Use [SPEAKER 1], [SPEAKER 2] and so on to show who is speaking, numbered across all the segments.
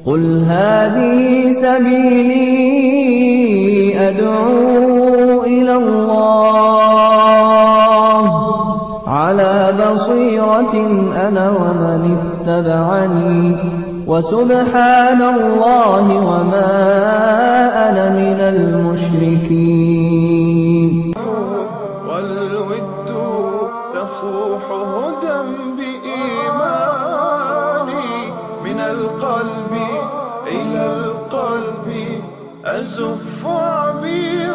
[SPEAKER 1] قل هذه سبيلي أدعو إلى الله على بصيرة أنا ومن اتبعني وسبحان الله وما أنا من المشركين
[SPEAKER 2] والود يصوح هدى بإيماني من القلب إلى القلب أزف عبير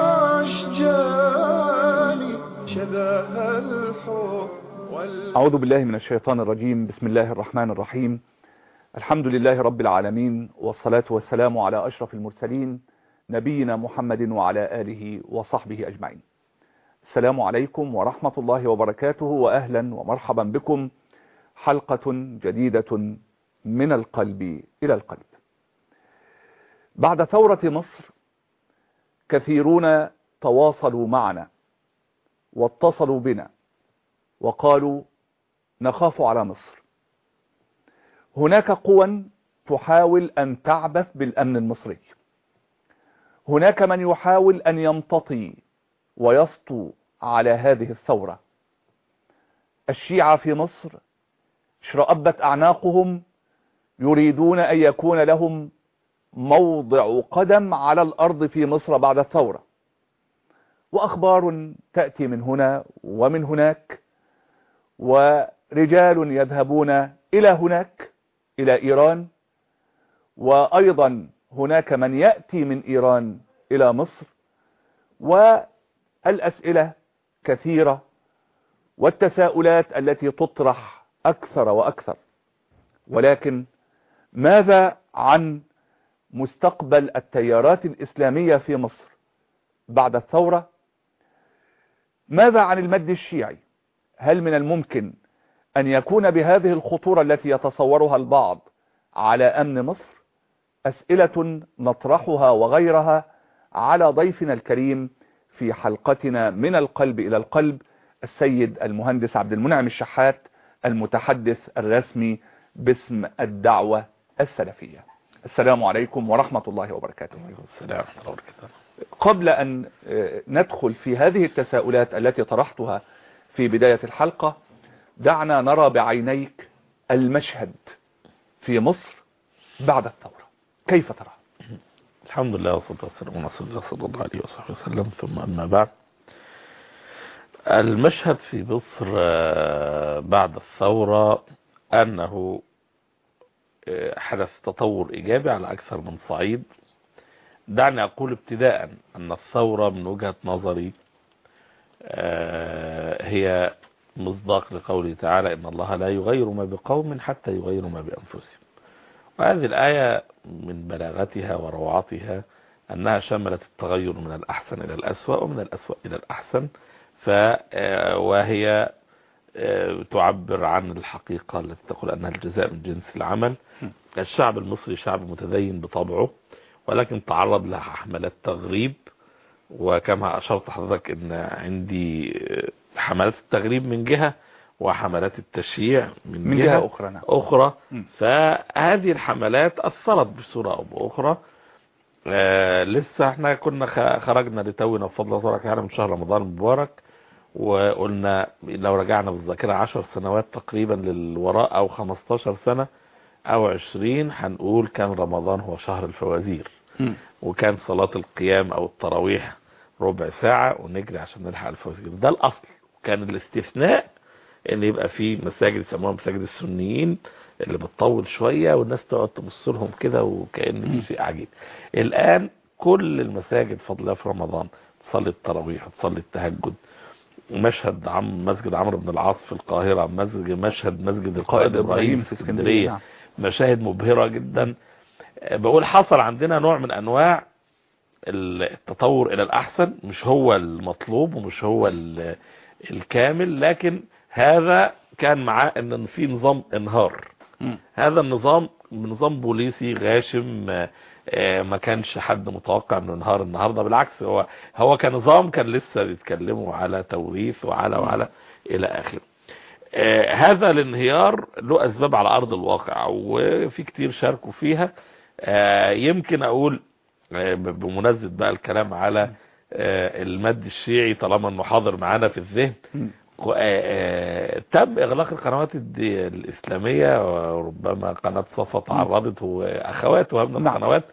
[SPEAKER 2] أشجاني شذاها الحب وال...
[SPEAKER 3] أعوذ بالله من الشيطان الرجيم بسم الله الرحمن الرحيم الحمد لله رب العالمين والصلاة والسلام على أشرف المرسلين نبينا محمد وعلى آله وصحبه أجمعين السلام عليكم ورحمة الله وبركاته وأهلا ومرحبا بكم حلقة جديدة من القلب إلى القلب بعد ثورة مصر كثيرون تواصلوا معنا واتصلوا بنا وقالوا نخاف على مصر هناك قوى تحاول أن تعبث بالأمن المصري هناك من يحاول أن يمتطي ويسطو على هذه الثورة الشيعة في مصر اشرأبت أعناقهم يريدون أن يكون لهم موضع قدم على الأرض في مصر بعد الثورة وأخبار تأتي من هنا ومن هناك ورجال يذهبون إلى هناك إلى إيران وأيضا هناك من يأتي من إيران إلى مصر والأسئلة كثيرة والتساؤلات التي تطرح أكثر وأكثر ولكن ماذا عن مستقبل التيارات الإسلامية في مصر بعد الثورة ماذا عن المد الشيعي هل من الممكن أن يكون بهذه الخطورة التي يتصورها البعض على أمن مصر أسئلة نطرحها وغيرها على ضيفنا الكريم في حلقتنا من القلب إلى القلب السيد المهندس عبد المنعم الشحات المتحدث الرسمي باسم الدعوة السلفية السلام عليكم ورحمة الله وبركاته
[SPEAKER 4] السلام ورحمة الله وبركاته
[SPEAKER 3] قبل أن ندخل في هذه التساؤلات التي طرحتها في بداية الحلقة دعنا نرى بعينيك المشهد في مصر بعد الثورة كيف ترى
[SPEAKER 4] الحمد لله والصلاة والسلام على رسول الله صلى الله عليه وصحبه وسلم ثم أما بعد المشهد في مصر بعد الثورة أنه حدث تطور إيجابي على أكثر من صعيد دعني أقول ابتداء أن الثورة من وجهة نظري هي مصداق لقوله تعالى إن الله لا يغير ما بقوم حتى يغيروا ما بأنفسهم وهذه الآية من بلاغتها وروعتها أنها شملت التغير من الأحسن إلى الأسوأ ومن الأسوأ إلى الأحسن ف وهي تعبر عن الحقيقة التي تقول أنها الجزاء من جنس العمل الشعب المصري شعب متدين بطبعه ولكن تعرض لحملات تغريب وكما أشرت حضرتك أن عندي حملات التغريب من جهة وحملات التشييع من,
[SPEAKER 3] من
[SPEAKER 4] جهة,
[SPEAKER 3] جهة أخرى نعم.
[SPEAKER 4] أخرى فهذه الحملات أثرت بصورة أو بأخرى آه لسه احنا كنا خرجنا لتونا بفضل الله تعالى من شهر رمضان المبارك وقلنا لو رجعنا بالذاكرة 10 سنوات تقريبا للوراء او 15 سنة او 20 هنقول كان رمضان هو شهر الفوازير
[SPEAKER 3] م.
[SPEAKER 4] وكان صلاة القيام او التراويح ربع ساعة ونجري عشان نلحق الفوازير ده الاصل كان الاستثناء ان يبقى في مساجد يسموها مساجد السنيين اللي بتطول شوية والناس تقعد تبص لهم كده وكأن في شيء عجيب الان كل المساجد فضل الله في رمضان تصلي التراويح تصلي التهجد مشهد عم مسجد عمرو بن العاص في القاهرة مسجد مشهد مسجد القائد ابراهيم في اسكندرية
[SPEAKER 3] نعم.
[SPEAKER 4] مشاهد مبهرة جدا بقول حصل عندنا نوع من انواع التطور الى الاحسن مش هو المطلوب ومش هو الكامل لكن هذا كان معاه ان في نظام انهار
[SPEAKER 3] م.
[SPEAKER 4] هذا النظام نظام بوليسي غاشم ما كانش حد متوقع انه ينهار النهارده بالعكس هو هو كنظام كان لسه بيتكلموا على توريث وعلى وعلى الى اخره هذا الانهيار له اسباب على ارض الواقع وفي كتير شاركوا فيها آه، يمكن اقول آه، ب- بمناسبة بقى الكلام على آه، المد الشيعي طالما انه حاضر معانا في الذهن
[SPEAKER 3] مم.
[SPEAKER 4] آه، آه، تم اغلاق القنوات الدي- الاسلامية وربما قناة صفا تعرضت واخواتها من
[SPEAKER 3] نعم.
[SPEAKER 4] القنوات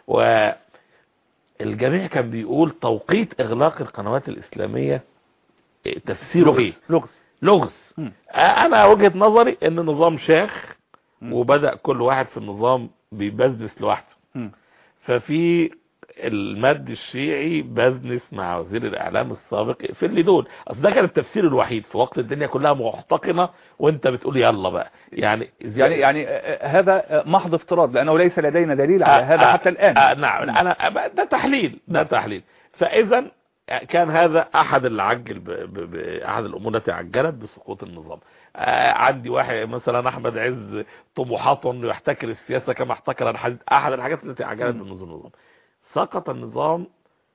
[SPEAKER 4] والجميع كان بيقول توقيت اغلاق القنوات الاسلامية آه، تفسيره ايه
[SPEAKER 3] لغز
[SPEAKER 4] لغز
[SPEAKER 3] مم.
[SPEAKER 4] آه، انا وجهة نظري ان نظام شاخ
[SPEAKER 3] مم.
[SPEAKER 4] وبدأ كل واحد في النظام بيبزنس لوحده
[SPEAKER 3] مم.
[SPEAKER 4] ففي المد الشيعي بزنس مع وزير الاعلام السابق اقفل لي دول اصل ده كان التفسير الوحيد في وقت الدنيا كلها محتقنه وانت بتقول يلا بقى يعني
[SPEAKER 3] يعني يعني آه، هذا آه، محض افتراض لانه ليس لدينا دليل على
[SPEAKER 4] آه،
[SPEAKER 3] هذا
[SPEAKER 4] آه،
[SPEAKER 3] حتى الان
[SPEAKER 4] آه نعم انا ده تحليل ده تحليل فاذا كان هذا احد اللي عجل ب... ب... ب... احد الامور التي عجلت بسقوط النظام آه عندي واحد مثلا احمد عز طموحاته انه يحتكر السياسه كما احتكر الحديث احد الحاجات التي عجلت بنزول النظام سقط النظام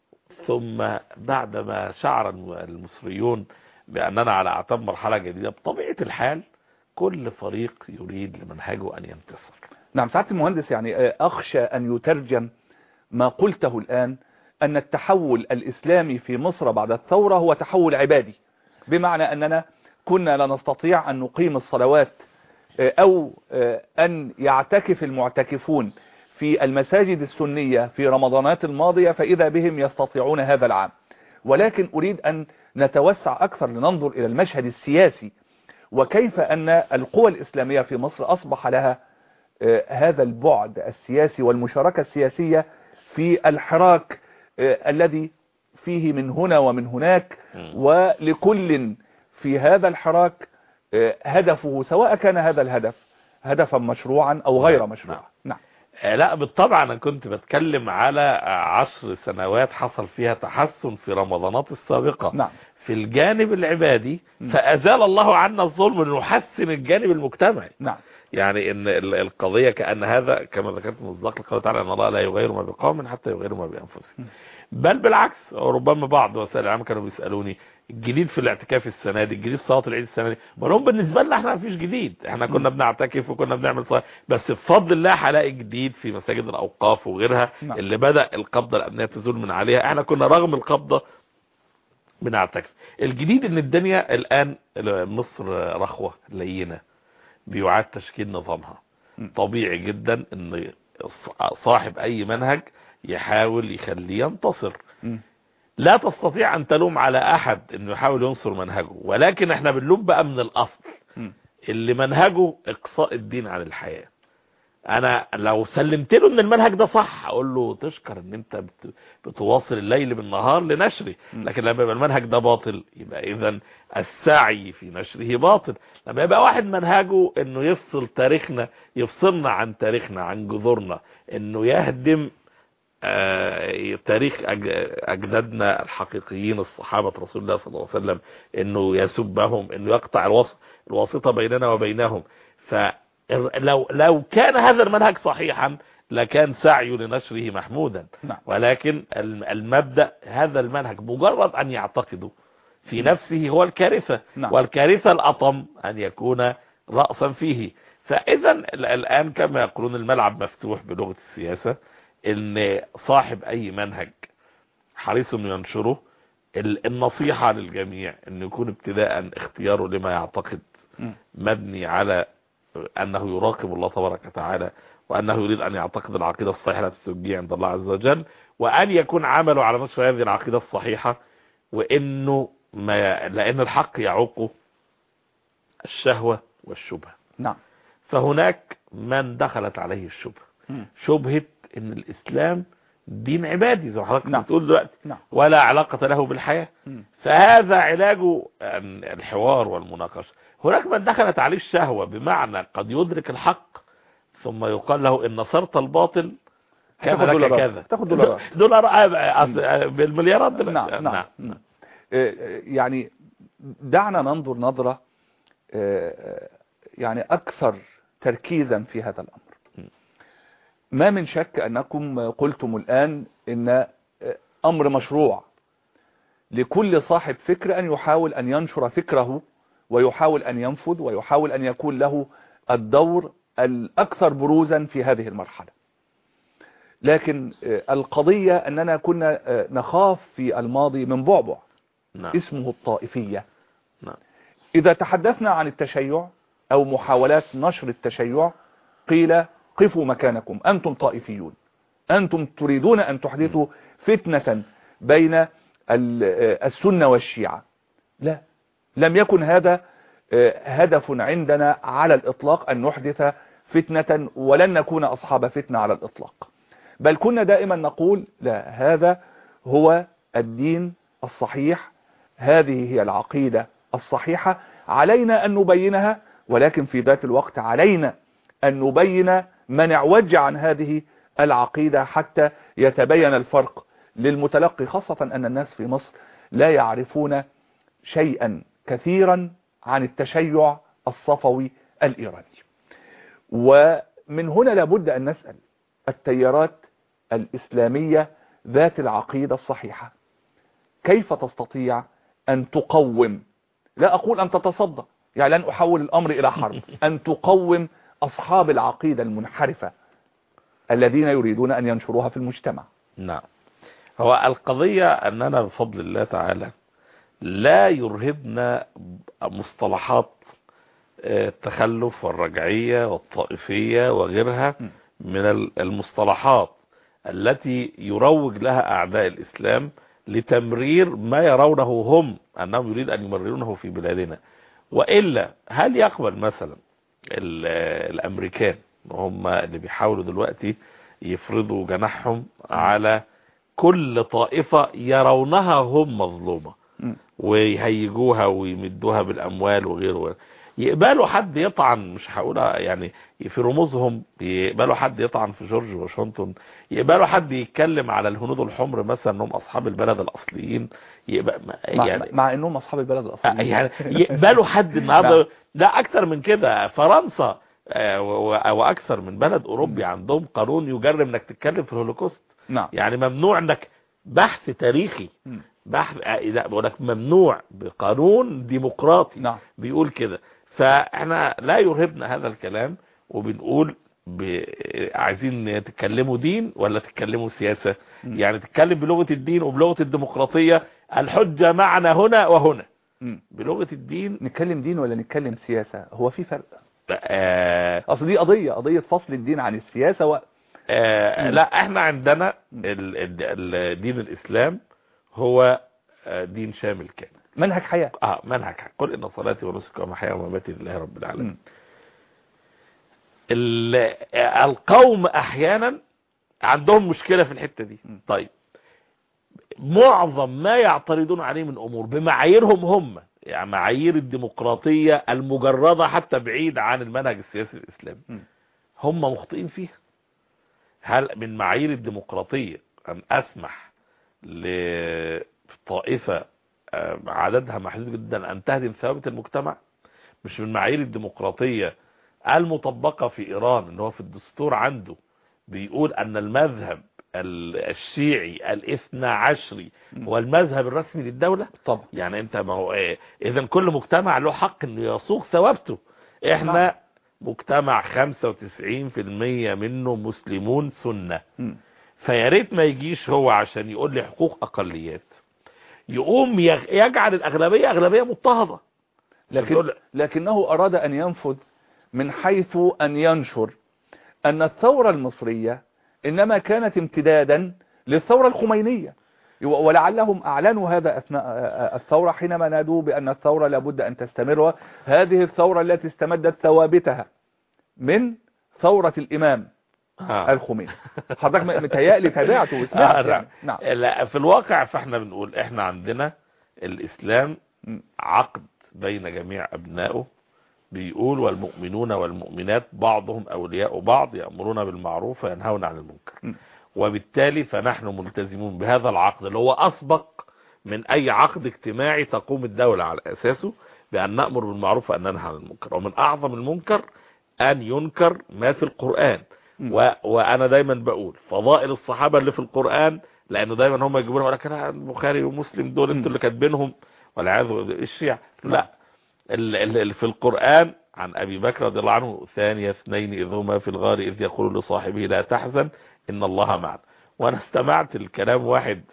[SPEAKER 4] ثم بعدما شعر المصريون باننا على اعتاب مرحله جديده بطبيعه الحال كل فريق يريد لمنهجه ان ينتصر
[SPEAKER 3] نعم سعادة المهندس يعني آه، أخشى أن يترجم ما قلته الآن أن التحول الإسلامي في مصر بعد الثورة هو تحول عبادي بمعنى أننا كنا لا نستطيع أن نقيم الصلوات آه، أو آه، أن يعتكف المعتكفون في المساجد السنية في رمضانات الماضية فإذا بهم يستطيعون هذا العام ولكن أريد أن نتوسع أكثر لننظر إلى المشهد السياسي وكيف أن القوى الإسلامية في مصر أصبح لها آه، هذا البعد السياسي والمشاركة السياسية في الحراك آه، الذي فيه من هنا ومن هناك
[SPEAKER 4] مم.
[SPEAKER 3] ولكل في هذا الحراك آه، هدفه سواء كان هذا الهدف هدفا مشروعا أو غير
[SPEAKER 4] نعم.
[SPEAKER 3] مشروعا نعم
[SPEAKER 4] آه، لا بالطبع انا كنت بتكلم على آه، عشر سنوات حصل فيها تحسن في رمضانات السابقة
[SPEAKER 3] نعم
[SPEAKER 4] في الجانب العبادي
[SPEAKER 3] م.
[SPEAKER 4] فازال الله عنا الظلم لنحسن الجانب المجتمعي
[SPEAKER 3] نعم
[SPEAKER 4] يعني ان ال- القضية كأن هذا كما ذكرت مصداق لقوله تعالى ان الله لا يغير ما بقوم حتى يغيروا ما بانفسهم بل بالعكس ربما بعض وسائل الاعلام كانوا بيسالوني الجديد في الاعتكاف السنه دي الجديد في صلاه العيد السنه دي بقول لهم بالنسبه لنا احنا مفيش جديد احنا كنا بنعتكف وكنا بنعمل صلاة بس بفضل الله هلاقي جديد في مساجد الاوقاف وغيرها
[SPEAKER 3] نعم.
[SPEAKER 4] اللي بدا القبضه الامنيه تزول من عليها احنا كنا رغم القبضه بنعتكف الجديد ان الدنيا الان مصر رخوه لينه بيعاد تشكيل نظامها
[SPEAKER 3] م.
[SPEAKER 4] طبيعي جدا ان صاحب اي منهج يحاول يخليه ينتصر
[SPEAKER 3] م.
[SPEAKER 4] لا تستطيع ان تلوم على احد انه يحاول ينصر منهجه ولكن احنا بنلوم بقى من الاصل
[SPEAKER 3] م.
[SPEAKER 4] اللي منهجه اقصاء الدين عن الحياة انا لو سلمت له ان المنهج ده صح اقول له تشكر ان انت بت- بتواصل الليل بالنهار لنشره
[SPEAKER 3] م.
[SPEAKER 4] لكن لما يبقى المنهج ده باطل يبقى اذا السعي في نشره باطل لما يبقى واحد منهجه انه يفصل تاريخنا يفصلنا عن تاريخنا عن جذورنا انه يهدم آه، تاريخ أج- اجدادنا الحقيقيين الصحابة رسول الله صلى الله عليه وسلم انه يسبهم انه يقطع الوسط الواسطة بيننا وبينهم فلو لو كان هذا المنهج صحيحا لكان سعيه لنشره محمودا
[SPEAKER 3] نعم.
[SPEAKER 4] ولكن الم- المبدأ هذا المنهج مجرد ان يعتقده في نفسه هو الكارثة
[SPEAKER 3] نعم.
[SPEAKER 4] والكارثة الأطم أن يكون رأسا فيه فإذا ال- الآن كما يقولون الملعب مفتوح بلغة السياسة ان صاحب اي منهج حريص انه ينشره ال- النصيحة للجميع ان يكون ابتداء اختياره لما يعتقد
[SPEAKER 3] م.
[SPEAKER 4] مبني على انه يراقب الله تبارك وتعالى وانه يريد ان يعتقد العقيدة الصحيحة التي تسجيه عند الله عز وجل وان يكون عمله على نشر هذه العقيدة الصحيحة وانه ما لان الحق يعوقه الشهوة والشبهة
[SPEAKER 3] نعم
[SPEAKER 4] فهناك من دخلت عليه الشبهة
[SPEAKER 3] م.
[SPEAKER 4] شبهة ان الاسلام دين عبادي زي ما حضرتك
[SPEAKER 3] نعم.
[SPEAKER 4] بتقول دلوقتي
[SPEAKER 3] نعم
[SPEAKER 4] ولا علاقة له بالحياة
[SPEAKER 3] م.
[SPEAKER 4] فهذا علاجه أن الحوار والمناقشة هناك من دخلت عليه الشهوة بمعنى قد يدرك الحق ثم يقال له ان نصرت الباطل كان
[SPEAKER 3] تاخد
[SPEAKER 4] لك
[SPEAKER 3] دولارات.
[SPEAKER 4] كذا
[SPEAKER 3] تاخد دولارات.
[SPEAKER 4] دولار آه، أصل- بالمليارات دلوقتي.
[SPEAKER 3] نعم نعم نعم. آه، آه، يعني دعنا ننظر نظرة آه، آه، يعني أكثر تركيزا في هذا الأمر ما من شك أنكم قلتم الآن إن آه، أمر مشروع لكل صاحب فكر أن يحاول أن ينشر فكره ويحاول أن ينفذ ويحاول أن يكون له الدور الأكثر بروزا في هذه المرحلة لكن آه، القضية أننا كنا آه، نخاف في الماضي من بعبع
[SPEAKER 4] نعم
[SPEAKER 3] اسمه الطائفية
[SPEAKER 4] نعم
[SPEAKER 3] إذا تحدثنا عن التشيع أو محاولات نشر التشيع قيل قفوا مكانكم أنتم طائفيون أنتم تريدون أن تحدثوا فتنة بين ال- آه، السنة والشيعة لا لم يكن هذا آه، هدف عندنا على الإطلاق أن نحدث فتنة ولن نكون أصحاب فتنة على الإطلاق بل كنا دائما نقول لا هذا هو الدين الصحيح هذه هي العقيدة الصحيحة علينا أن نبينها ولكن في ذات الوقت علينا أن نبين من اعوج عن هذه العقيدة حتى يتبين الفرق للمتلقي خاصة أن الناس في مصر لا يعرفون شيئا كثيرا عن التشيع الصفوي الإيراني ومن هنا لابد أن نسأل التيارات الإسلامية ذات العقيدة الصحيحة كيف تستطيع أن تقوم لا أقول أن تتصدى يعني لن أحول الأمر إلى حرب أن تقوم أصحاب العقيدة المنحرفة الذين يريدون أن ينشروها في المجتمع
[SPEAKER 4] نعم هو القضية أننا بفضل الله تعالى لا يرهبنا مصطلحات آه، التخلف والرجعية والطائفية وغيرها
[SPEAKER 3] م.
[SPEAKER 4] من ال- المصطلحات التي يروج لها أعداء الإسلام لتمرير ما يرونه هم أنهم يريد أن يمررونه في بلادنا وإلا هل يقبل مثلا ال- الأمريكان هم اللي بيحاولوا دلوقتي يفرضوا جناحهم على كل طائفة يرونها هم مظلومة
[SPEAKER 3] م.
[SPEAKER 4] ويهيجوها ويمدوها بالأموال وغيره يقبلوا حد يطعن مش هقول يعني في رموزهم يقبلوا حد يطعن في جورج واشنطن يقبلوا حد يتكلم على الهنود الحمر مثلا انهم اصحاب البلد الاصليين يقبل
[SPEAKER 3] مع,
[SPEAKER 4] يعني
[SPEAKER 3] مع أنهم أصحاب البلد
[SPEAKER 4] آه،
[SPEAKER 3] الأصليين
[SPEAKER 4] يعني يقبلوا حد
[SPEAKER 3] نعم.
[SPEAKER 4] النهارده لا اكتر من كده فرنسا آه، و- و- واكثر من بلد اوروبي عندهم قانون يجرم انك تتكلم في الهولوكوست
[SPEAKER 3] نعم
[SPEAKER 4] يعني ممنوع انك بحث تاريخي
[SPEAKER 3] م.
[SPEAKER 4] بحث آه، لا بقول لك ممنوع بقانون ديمقراطي
[SPEAKER 3] نعم
[SPEAKER 4] بيقول كده فاحنا لا يرهبنا هذا الكلام وبنقول ب... عايزين تتكلموا دين ولا تتكلموا سياسة
[SPEAKER 3] م.
[SPEAKER 4] يعني تتكلم بلغة الدين وبلغة الديمقراطية الحجة معنا هنا وهنا
[SPEAKER 3] م.
[SPEAKER 4] بلغة الدين
[SPEAKER 3] نتكلم دين ولا نتكلم سياسة هو في فرق
[SPEAKER 4] آه
[SPEAKER 3] أصل دي قضية قضية فصل الدين عن السياسة و...
[SPEAKER 4] آه
[SPEAKER 3] م.
[SPEAKER 4] لا احنا عندنا
[SPEAKER 3] م.
[SPEAKER 4] ال... ال... ال... دين الاسلام هو آه، دين شامل كامل
[SPEAKER 3] منهج حياة
[SPEAKER 4] اه منهج قل ان صلاتي ونسكي ومحياي ومماتي لله رب العالمين
[SPEAKER 3] م.
[SPEAKER 4] ال- القوم احيانا عندهم مشكلة في الحتة دي
[SPEAKER 3] م.
[SPEAKER 4] طيب معظم ما يعترضون عليه من امور بمعاييرهم هم يعني معايير الديمقراطية المجردة حتى بعيد عن المنهج السياسي الاسلامي
[SPEAKER 3] م.
[SPEAKER 4] هم مخطئين فيها هل من معايير الديمقراطية ان اسمح لطائفة آه، عددها محدود جدا ان تهدم ثوابت المجتمع مش من معايير الديمقراطية المطبقة في ايران ان هو في الدستور عنده بيقول ان المذهب ال- الشيعي الاثنى عشري
[SPEAKER 3] م.
[SPEAKER 4] هو المذهب الرسمي للدولة
[SPEAKER 3] طبعا
[SPEAKER 4] يعني انت ما هو ايه اذا كل مجتمع له حق انه يصوغ ثوابته احنا
[SPEAKER 3] نعم.
[SPEAKER 4] مجتمع 95% منه مسلمون سنة
[SPEAKER 3] م.
[SPEAKER 4] فيا ريت ما يجيش هو عشان يقول لي حقوق اقليات يقوم يغ- يجعل الاغلبية اغلبية مضطهدة
[SPEAKER 3] لكن
[SPEAKER 4] تقول-
[SPEAKER 3] لكنه أراد أن ينفذ من حيث أن ينشر أن الثورة المصرية إنما كانت امتدادا للثورة الخمينية ولعلهم أعلنوا هذا أثناء الثورة حينما نادوا بأن الثورة لابد أن تستمر هذه الثورة التي استمدت ثوابتها من ثورة الإمام
[SPEAKER 4] آه.
[SPEAKER 3] الخميني حضرتك متهيألي تابعته
[SPEAKER 4] آه،
[SPEAKER 3] وسمعت
[SPEAKER 4] نعم.
[SPEAKER 3] يعني نعم
[SPEAKER 4] لا في الواقع فاحنا بنقول احنا عندنا الاسلام
[SPEAKER 3] م.
[SPEAKER 4] عقد بين جميع ابنائه بيقول والمؤمنون والمؤمنات بعضهم اولياء بعض يأمرون بالمعروف وينهون عن المنكر
[SPEAKER 3] م.
[SPEAKER 4] وبالتالي فنحن ملتزمون بهذا العقد اللي هو اسبق من اي عقد اجتماعي تقوم الدولة على اساسه بان نأمر بالمعروف وان ننهى عن المنكر ومن اعظم المنكر ان ينكر ما في القرآن
[SPEAKER 3] م.
[SPEAKER 4] و... وانا دايما بقول فضائل الصحابة اللي في القرآن لانه دايما هم يجيبون يقول لك انا البخاري ومسلم دول
[SPEAKER 3] م.
[SPEAKER 4] انتوا اللي كاتبينهم والعياذ بالله الشيعة
[SPEAKER 3] نعم.
[SPEAKER 4] لا ال- ال- اللي في القرآن عن ابي بكر رضي الله عنه ثاني اثنين اذ هما في الغار اذ يقول لصاحبه لا تحزن ان الله معنا وانا استمعت الكلام واحد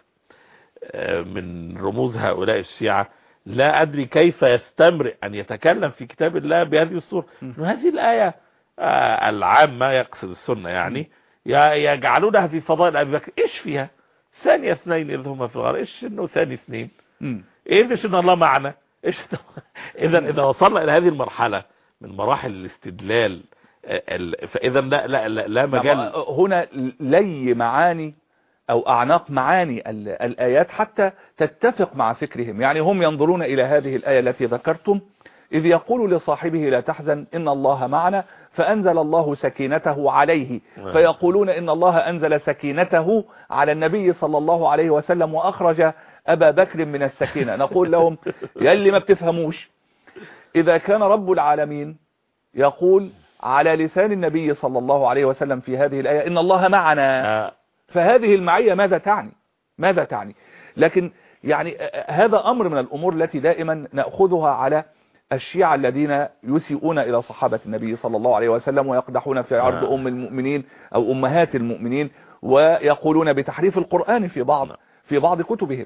[SPEAKER 4] آه، من رموز هؤلاء الشيعة لا ادري كيف يستمر ان يتكلم في كتاب الله بهذه الصورة
[SPEAKER 3] م.
[SPEAKER 4] إنه هذه الآية آه، العامة يقصد السنة يعني ي- يجعلونها في فضائل ابي بكر ايش فيها ثانية اثنين اذ هما في الغار ايش انه ثاني اثنين
[SPEAKER 3] مم.
[SPEAKER 4] ايش ان الله معنا ايش اذا اذا وصلنا الى هذه المرحلة من مراحل الاستدلال آه، ال- فاذا لا لا لا, لا مجال
[SPEAKER 3] نعم، هنا لي معاني او اعناق معاني ال- الايات حتى تتفق مع فكرهم يعني هم ينظرون الى هذه الايه التي ذكرتم اذ يقول لصاحبه لا تحزن ان الله معنا فانزل الله سكينته عليه
[SPEAKER 4] نعم.
[SPEAKER 3] فيقولون ان الله انزل سكينته على النبي صلى الله عليه وسلم واخرج ابا بكر من السكينه نقول لهم يا اللي ما بتفهموش اذا كان رب العالمين يقول على لسان النبي صلى الله عليه وسلم في هذه الآية إن الله معنا
[SPEAKER 4] آه،
[SPEAKER 3] فهذه المعية ماذا تعني ماذا تعني لكن يعني آه، هذا أمر من الأمور التي دائما نأخذها على الشيعة الذين يسيئون إلى صحابة النبي صلى الله عليه وسلم ويقدحون في عرض
[SPEAKER 4] آه.
[SPEAKER 3] أم المؤمنين أو أمهات المؤمنين ويقولون بتحريف القرآن في بعض
[SPEAKER 4] نعم.
[SPEAKER 3] في بعض كتبهم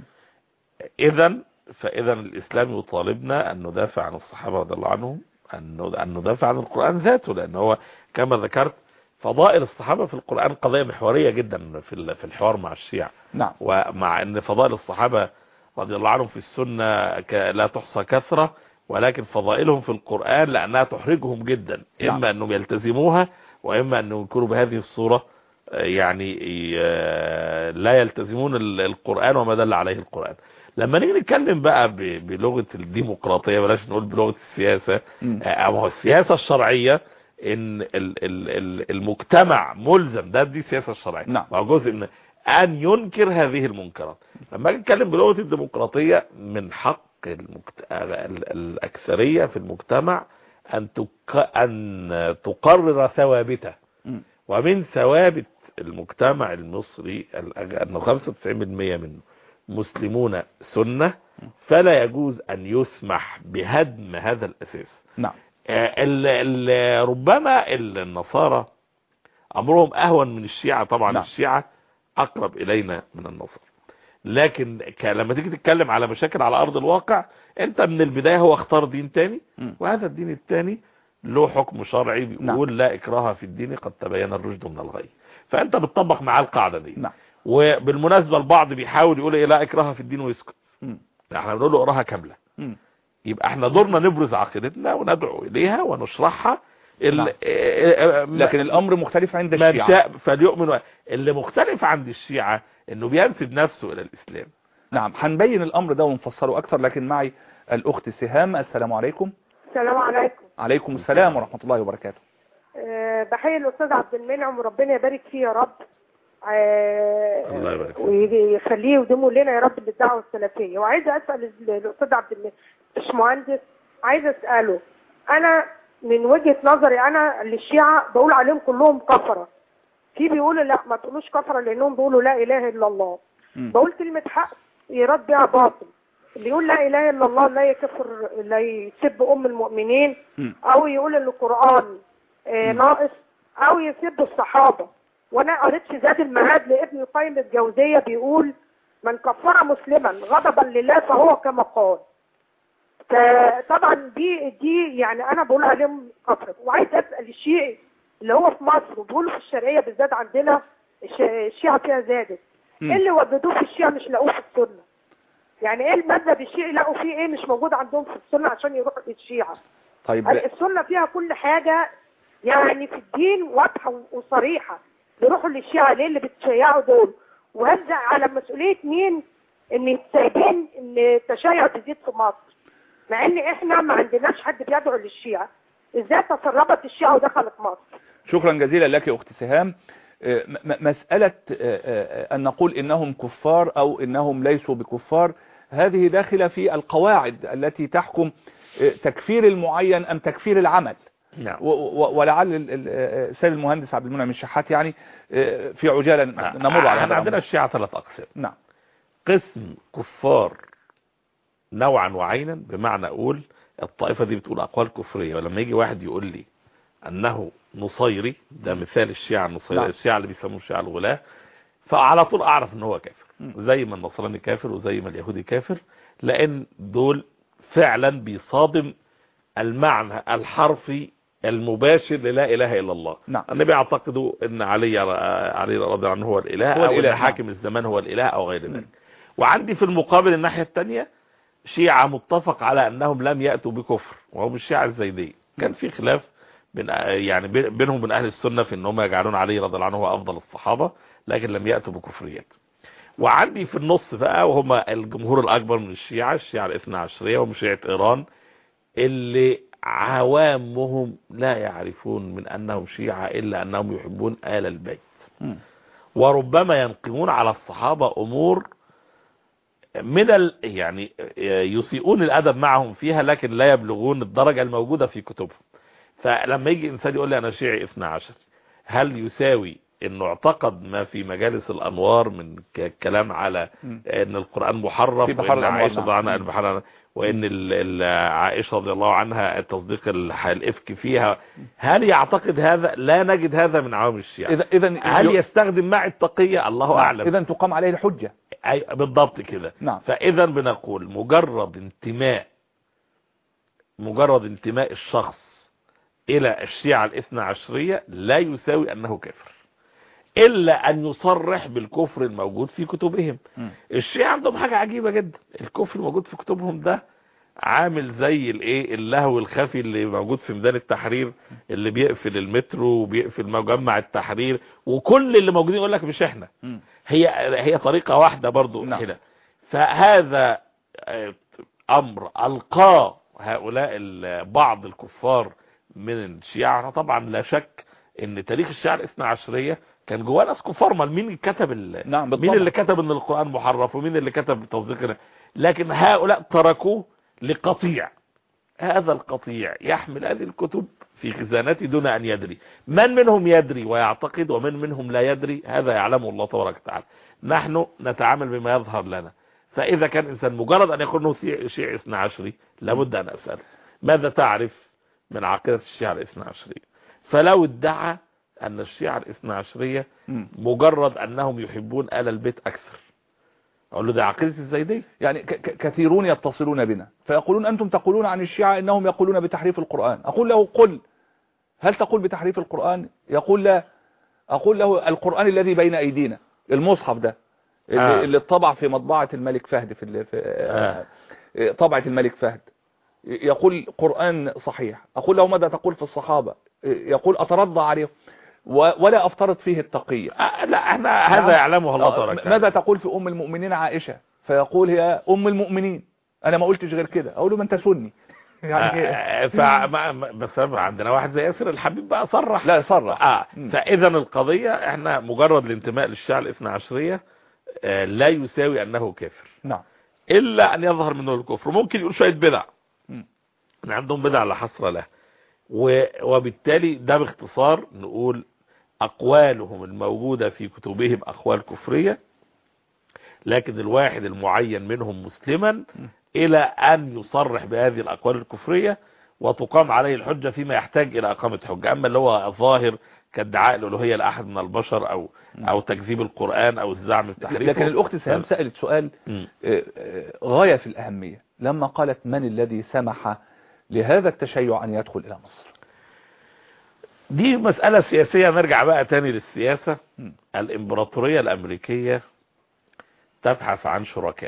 [SPEAKER 4] اذا فاذا الاسلام يطالبنا ان ندافع عن الصحابه رضي الله عنهم ان ان ندافع عن القران ذاته لان هو كما ذكرت فضائل الصحابه في القران قضيه محوريه جدا في ال- في الحوار مع الشيعة
[SPEAKER 3] نعم
[SPEAKER 4] ومع ان فضائل الصحابه رضي الله عنهم في السنه ك- لا تحصى كثره ولكن فضائلهم في القران لانها تحرجهم جدا
[SPEAKER 3] نعم.
[SPEAKER 4] اما انهم يلتزموها واما انهم يكونوا بهذه الصوره آه، يعني آه، لا يلتزمون ال- القران وما دل عليه القران لما نيجي نتكلم بقى ب- بلغه الديمقراطيه بلاش نقول بلغه السياسه
[SPEAKER 3] مم.
[SPEAKER 4] آه، ما هو السياسه الشرعيه ان ال- ال- ال- المجتمع ملزم ده دي السياسه الشرعيه
[SPEAKER 3] نعم.
[SPEAKER 4] ما هو جزء من ان ينكر هذه المنكرات لما اجي اتكلم بلغه الديمقراطيه من حق المكت... ال- الاكثريه في المجتمع ان تك... ان تقرر ثوابته
[SPEAKER 3] مم.
[SPEAKER 4] ومن ثوابت المجتمع المصري الأج- انه 95% منه مسلمون سنه فلا يجوز ان يسمح بهدم هذا الاساس
[SPEAKER 3] نعم
[SPEAKER 4] آه، ال ال ربما ال- النصارى امرهم اهون من الشيعة طبعا
[SPEAKER 3] نعم.
[SPEAKER 4] الشيعة اقرب الينا من النصارى لكن ك- لما تيجي تتكلم على مشاكل على ارض الواقع انت من البداية هو اختار دين تاني
[SPEAKER 3] مم.
[SPEAKER 4] وهذا الدين التاني له حكم شرعي بيقول
[SPEAKER 3] نعم.
[SPEAKER 4] لا اكراه في الدين قد تبين الرشد من الغي فانت بتطبق معاه القاعدة دي
[SPEAKER 3] نعم
[SPEAKER 4] وبالمناسبة البعض بيحاول يقول ايه لا اكراه في الدين ويسكت
[SPEAKER 3] مم.
[SPEAKER 4] احنا بنقول له اقراها كاملة
[SPEAKER 3] مم.
[SPEAKER 4] يبقى احنا دورنا نبرز عقيدتنا وندعو اليها ونشرحها ال-
[SPEAKER 3] نعم.
[SPEAKER 4] اه- اه-
[SPEAKER 3] لكن الأمر مختلف عند
[SPEAKER 4] من
[SPEAKER 3] الشيعة
[SPEAKER 4] شاء فليؤمن و- اللي مختلف عند الشيعة انه بينسب نفسه الى الاسلام
[SPEAKER 3] نعم هنبين الأمر ده ونفسره أكثر لكن معي الأخت سهام السلام عليكم
[SPEAKER 5] السلام عليكم
[SPEAKER 3] عليكم السلام ورحمة الله وبركاته
[SPEAKER 5] أه بحيي الاستاذ عبد المنعم وربنا يبارك فيه يا رب أه
[SPEAKER 4] الله يبارك فيك.
[SPEAKER 5] ويخليه يديمه لنا يا رب للدعوه السلفيه وعايزه اسال ال- الاستاذ عبد المنعم باشمهندس عايزه اساله انا من وجهه نظري انا للشيعه بقول عليهم كلهم كفره في بيقولوا لا ما تقولوش كفره لانهم بيقولوا لا اله الا الله
[SPEAKER 3] مم.
[SPEAKER 5] بقول كلمه حق يراد بها باطل اللي يقول لا اله الا الله لا يكفر لا يسب ام المؤمنين
[SPEAKER 3] مم.
[SPEAKER 5] او يقول ان القران آه، ناقص او يسب الصحابه وانا قريت في زاد المعاد لابن القيم الجوزيه بيقول من كفر مسلما غضبا لله فهو كما قال فطبعا دي دي يعني انا بقول عليهم كفر وعايز اسال الشيعي اللي هو في مصر وبيقولوا في الشرقيه بالذات عندنا الش- الشيعه فيها زادت
[SPEAKER 3] مم.
[SPEAKER 5] ايه اللي وددوه في الشيعه مش لاقوه في السنه يعني ايه المذهب الشيعي لقوا فيه ايه مش موجود عندهم في السنه عشان يروحوا للشيعه
[SPEAKER 3] طيب
[SPEAKER 5] السنة فيها كل حاجة يعني في الدين واضحة وصريحة بيروحوا للشيعة ليه اللي بتشيعوا دول وهل ده على مسؤولية مين ان سايبين ان التشيع تزيد في مصر مع ان احنا ما عندناش حد بيدعو للشيعة ازاي تسربت الشيعة ودخلت مصر
[SPEAKER 3] شكرا جزيلا لك يا أخت سهام آه، م- م- مسألة آه، آه، أن نقول إنهم كفار أو إنهم ليسوا بكفار هذه داخلة في القواعد التي تحكم آه، تكفير المعين أم تكفير العمل
[SPEAKER 4] نعم
[SPEAKER 3] و- و- ولعل ال- ال- آه، السيد المهندس عبد المنعم الشحات يعني آه، في عجالة نمر على هذا
[SPEAKER 4] احنا عندنا
[SPEAKER 3] الأمر.
[SPEAKER 4] الشيعة ثلاث اقسام
[SPEAKER 3] نعم
[SPEAKER 4] قسم كفار نوعا وعينا بمعنى اقول الطائفة دي بتقول اقوال كفرية ولما يجي واحد يقول لي انه نصيري ده مثال الشيعة النصيري
[SPEAKER 3] نعم.
[SPEAKER 4] الشيعة اللي بيسموه الشيعة الغلاة فعلى طول اعرف ان هو كافر
[SPEAKER 3] مم.
[SPEAKER 4] زي ما النصراني كافر وزي ما اليهودي كافر لان دول فعلا بيصادم المعنى الحرفي المباشر للا اله الا الله
[SPEAKER 3] نعم.
[SPEAKER 4] النبي يعتقدوا ان علي علي رضي الله عنه هو الاله
[SPEAKER 3] هو
[SPEAKER 4] او
[SPEAKER 3] الإله،
[SPEAKER 4] ان حاكم الزمان هو الاله او غير ذلك وعندي في المقابل الناحية الثانية شيعة متفق على انهم لم يأتوا بكفر وهم الشيعة الزيدية كان في خلاف بين يعني بين- بينهم وبين اهل السنة في انهم يجعلون علي رضي الله عنه هو افضل الصحابة لكن لم يأتوا بكفريات وعندي في النص بقى وهم الجمهور الاكبر من الشيعة الشيعة الاثنى عشرية وهم شيعة ايران اللي عوامهم لا يعرفون من انهم شيعة الا انهم يحبون آل البيت
[SPEAKER 3] مم.
[SPEAKER 4] وربما ينقمون على الصحابة امور من ال... يعني يسيئون الادب معهم فيها لكن لا يبلغون الدرجة الموجودة في كتبهم فلما يجي انسان يقول لي انا شيعي 12 هل يساوي انه اعتقد ما في مجالس الانوار من ك- كلام على
[SPEAKER 3] مم.
[SPEAKER 4] ان القرآن محرف
[SPEAKER 3] في بحر
[SPEAKER 4] وان
[SPEAKER 3] الأنوار،
[SPEAKER 4] عائشة
[SPEAKER 3] نعم.
[SPEAKER 4] رضي الله عنها
[SPEAKER 3] مم.
[SPEAKER 4] البحر وان ال- ال- عائشة رضي الله عنها تصديق ال- الافك فيها هل يعتقد هذا لا نجد هذا من عوام الشيعة
[SPEAKER 3] اذا اذا
[SPEAKER 4] هل يستخدم مع التقية الله اعلم
[SPEAKER 3] اذا تقام عليه الحجة
[SPEAKER 4] أي- بالضبط كده
[SPEAKER 3] نعم
[SPEAKER 4] فاذا بنقول مجرد انتماء مجرد انتماء الشخص الى الشيعة الاثنى عشرية لا يساوي انه كافر الا ان يصرح بالكفر الموجود في كتبهم
[SPEAKER 3] مم.
[SPEAKER 4] الشيعة عندهم حاجة عجيبة جدا الكفر الموجود في كتبهم ده عامل زي الايه اللهو الخفي اللي موجود في ميدان التحرير اللي بيقفل المترو وبيقفل مجمع التحرير وكل اللي موجودين يقول لك مش احنا
[SPEAKER 3] مم.
[SPEAKER 4] هي هي طريقة واحدة برضو
[SPEAKER 3] نعم.
[SPEAKER 4] هنا فهذا آه، امر القاه هؤلاء ال- بعض الكفار من الشيعة طبعا لا شك ان تاريخ الشيعة الاثنى عشرية كان جواه ناس كفار ما مين اللي كتب ال...
[SPEAKER 3] نعم بالطبع
[SPEAKER 4] مين اللي كتب ان القرآن محرف ومين اللي كتب تصديق لكن هؤلاء تركوه لقطيع هذا القطيع يحمل هذه الكتب في خزانته دون ان يدري من منهم يدري ويعتقد ومن منهم لا يدري هذا يعلمه الله تبارك وتعالى نحن نتعامل بما يظهر لنا فاذا كان انسان مجرد ان يكون له شيعي- شيعي اثنى عشري لابد ان اساله ماذا تعرف من عقيدة الشيعة الاثنى عشرية فلو ادعى ان الشيعة الاثنى عشرية
[SPEAKER 3] مم.
[SPEAKER 4] مجرد انهم يحبون آل البيت اكثر اقول له ده عقيدة الزيدية
[SPEAKER 3] يعني ك- ك- كثيرون يتصلون بنا فيقولون أنتم تقولون عن الشيعة إنهم يقولون بتحريف القرآن أقول له قل هل تقول بتحريف القرآن يقول لا أقول له القرآن الذي بين أيدينا المصحف ده اللي,
[SPEAKER 4] آه.
[SPEAKER 3] اللي اتطبع في مطبعة الملك فهد في, ال- في
[SPEAKER 4] آه.
[SPEAKER 3] آه. طبعة الملك فهد يقول قرآن صحيح أقول له ماذا تقول في الصحابة يقول أترضى عليهم و- ولا أفترض فيه التقية
[SPEAKER 4] آه، لا احنا هذا
[SPEAKER 3] نعم.
[SPEAKER 4] يعلمه الله
[SPEAKER 3] آه،
[SPEAKER 4] تبارك وتعالى
[SPEAKER 3] ماذا تقول في ام المؤمنين عائشة فيقول هي ام المؤمنين انا ما قلتش غير كده اقول له ما انت سني يعني
[SPEAKER 4] آه، فما ما- بس عندنا واحد زي ياسر الحبيب بقى صرح
[SPEAKER 3] لا صرح
[SPEAKER 4] اه
[SPEAKER 3] مم.
[SPEAKER 4] فاذا القضية احنا مجرد الانتماء للشيعة الاثنى عشرية آه، لا يساوي انه كافر
[SPEAKER 3] نعم
[SPEAKER 4] الا ان يظهر منه الكفر ممكن يقول شوية بدع
[SPEAKER 3] مم.
[SPEAKER 4] إن عندهم بدع لا حصر له و- وبالتالي ده باختصار نقول اقوالهم الموجودة في كتبهم اقوال كفرية لكن الواحد المعين منهم مسلما الى ان يصرح بهذه الاقوال الكفرية وتقام عليه الحجة فيما يحتاج الى اقامة حجة اما اللي هو ظاهر كادعاء الالوهية لاحد من البشر او او تكذيب القرآن او الزعم التحريف
[SPEAKER 3] لكن الاخت سهام سألت سؤال
[SPEAKER 4] مم.
[SPEAKER 3] آه، آه، غاية في الاهمية لما قالت من الذي سمح لهذا التشيع ان يدخل الى مصر
[SPEAKER 4] دي مسألة سياسية نرجع بقى تاني للسياسة
[SPEAKER 3] مم.
[SPEAKER 4] الامبراطورية الامريكية تبحث عن شركاء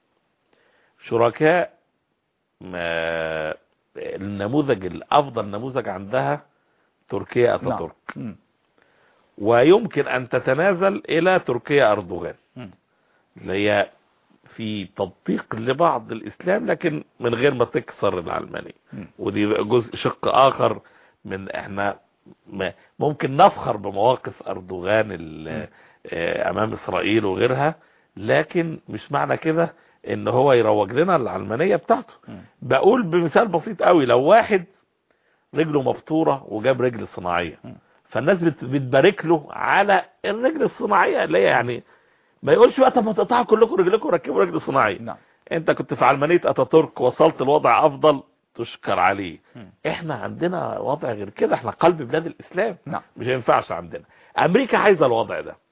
[SPEAKER 4] شركاء ما النموذج الافضل نموذج عندها تركيا اتاتورك
[SPEAKER 3] مم.
[SPEAKER 4] ويمكن ان تتنازل الى تركيا اردوغان
[SPEAKER 3] مم.
[SPEAKER 4] اللي هي في تطبيق لبعض الاسلام لكن من غير ما تكسر العلمانية
[SPEAKER 3] مم.
[SPEAKER 4] ودي جزء شق اخر من احنا ما- ممكن نفخر بمواقف اردوغان ال- آه، امام اسرائيل وغيرها لكن مش معنى كده ان هو يروج لنا العلمانية بتاعته
[SPEAKER 3] مم.
[SPEAKER 4] بقول بمثال بسيط قوي لو واحد رجله مبتورة وجاب رجل صناعية
[SPEAKER 3] مم.
[SPEAKER 4] فالناس بت- بتبارك له على الرجل الصناعية اللي هي يعني ما يقولش بقى طب ما تقطعوا كلكم رجلكم وركبوا رجل صناعية
[SPEAKER 3] نعم
[SPEAKER 4] انت كنت في علمانية اتاتورك وصلت لوضع افضل تشكر عليه
[SPEAKER 3] مم.
[SPEAKER 4] احنا عندنا وضع غير كده احنا قلب بلاد الاسلام
[SPEAKER 3] نعم
[SPEAKER 4] مش هينفعش عندنا امريكا عايزه الوضع ده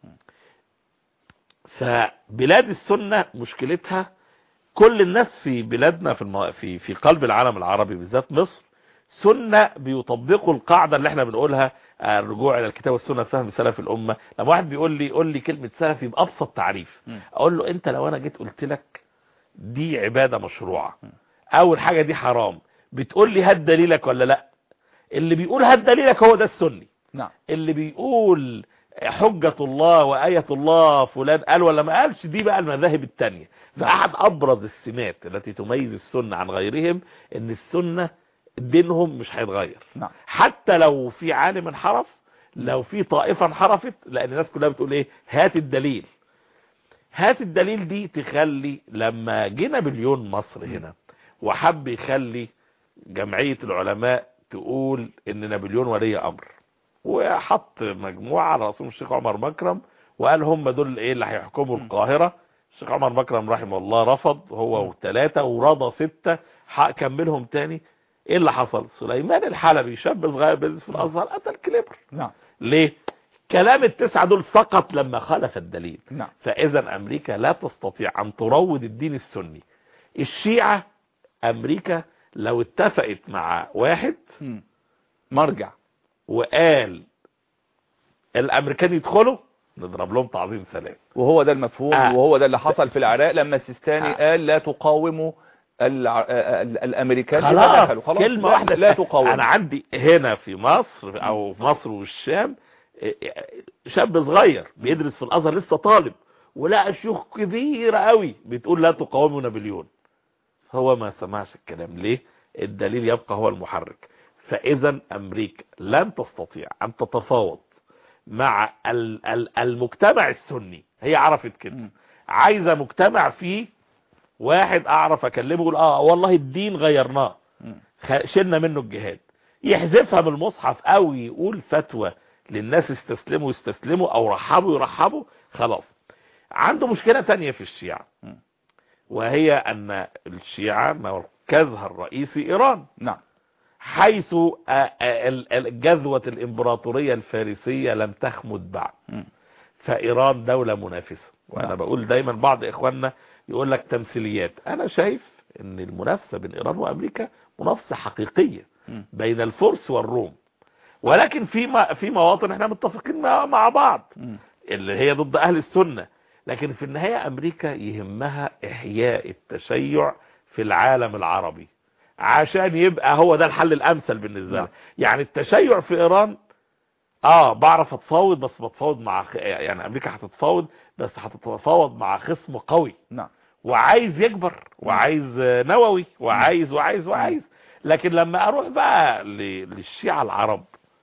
[SPEAKER 4] فبلاد السنة مشكلتها كل الناس في بلادنا في المو... في في قلب العالم العربي بالذات مصر سنة بيطبقوا القاعدة اللي احنا بنقولها آه، الرجوع الى الكتاب والسنة فهم سلف الامة لما واحد بيقول لي قول لي كلمة سلفي بابسط تعريف
[SPEAKER 3] مم.
[SPEAKER 4] اقول له انت لو انا جيت قلت لك دي عبادة مشروعة اول حاجة دي حرام بتقول لي هات دليلك ولا لا اللي بيقول هات دليلك هو ده السني
[SPEAKER 3] نعم
[SPEAKER 4] اللي بيقول حجة الله وآية الله فلان قال ولا ما قالش دي بقى المذاهب التانية فأحد أبرز السمات التي تميز السنة عن غيرهم إن السنة دينهم مش هيتغير
[SPEAKER 3] نعم
[SPEAKER 4] حتى لو في عالم انحرف لو في طائفة انحرفت لأن الناس كلها بتقول إيه هات الدليل هات الدليل دي تخلي لما جه نابليون مصر هنا وحب يخلي جمعية العلماء تقول ان نابليون ولي امر وحط مجموعة على رسول الشيخ عمر مكرم وقال هم دول ايه اللي هيحكموا القاهرة الشيخ عمر مكرم رحمه الله رفض هو وثلاثة ورضى ستة ح- كملهم تاني ايه اللي حصل سليمان الحلبي شاب صغير بيدرس في الازهر قتل كليبر
[SPEAKER 3] نعم
[SPEAKER 4] ليه كلام التسعة دول سقط لما خالف الدليل
[SPEAKER 3] نعم
[SPEAKER 4] فاذا امريكا لا تستطيع ان تروض الدين السني الشيعة امريكا لو اتفقت مع واحد
[SPEAKER 3] مم. مرجع
[SPEAKER 4] وقال الامريكان يدخلوا نضرب لهم تعظيم سلام
[SPEAKER 3] وهو ده المفهوم
[SPEAKER 4] آه.
[SPEAKER 3] وهو ده اللي حصل في العراق لما السيستاني
[SPEAKER 4] آه.
[SPEAKER 3] قال لا تقاوموا الع... آه، ال- الامريكان إذا دخلوا.
[SPEAKER 4] خلاص كلمة
[SPEAKER 3] لا-
[SPEAKER 4] واحدة
[SPEAKER 3] لا
[SPEAKER 4] انا
[SPEAKER 3] تقاوموا
[SPEAKER 4] عندي هنا في مصر او في مصر والشام شاب صغير بيدرس في الازهر لسه طالب ولقى شيوخ كبيرة قوي بتقول لا تقاوموا نابليون هو ما سمعش الكلام ليه الدليل يبقى هو المحرك فاذا امريكا لن تستطيع ان تتفاوض مع ال- ال- المجتمع السني هي عرفت كده
[SPEAKER 3] مم.
[SPEAKER 4] عايزة مجتمع فيه واحد اعرف اكلمه يقول اه والله الدين غيرناه
[SPEAKER 3] مم.
[SPEAKER 4] خ- شلنا منه الجهاد يحذفها من المصحف او يقول فتوى للناس استسلموا يستسلموا او رحبوا يرحبوا خلاص عنده مشكلة تانية في الشيعة
[SPEAKER 3] م.
[SPEAKER 4] وهي ان الشيعة مركزها الرئيسي ايران
[SPEAKER 3] نعم
[SPEAKER 4] حيث آه، آه، ال- ال- جذوة الامبراطورية الفارسية لم تخمد بعد
[SPEAKER 3] مم.
[SPEAKER 4] فايران دولة منافسة وانا
[SPEAKER 3] نعم.
[SPEAKER 4] بقول دايما بعض اخواننا يقول لك تمثيليات انا شايف ان المنافسة بين ايران وامريكا منافسة حقيقية
[SPEAKER 3] مم.
[SPEAKER 4] بين الفرس والروم ولكن في م- في مواطن احنا متفقين مع مع بعض
[SPEAKER 3] مم.
[SPEAKER 4] اللي هي ضد اهل السنة لكن في النهاية امريكا يهمها احياء التشيع في العالم العربي عشان يبقى هو ده الحل الامثل بالنسبة
[SPEAKER 3] نعم.
[SPEAKER 4] لها يعني التشيع في ايران اه بعرف اتفاوض بس بتفاوض مع خ... يعني امريكا هتتفاوض بس هتتفاوض مع خصم قوي
[SPEAKER 3] نعم
[SPEAKER 4] وعايز يكبر وعايز آه، نووي وعايز وعايز وعايز لكن لما اروح بقى ل- للشيعة العرب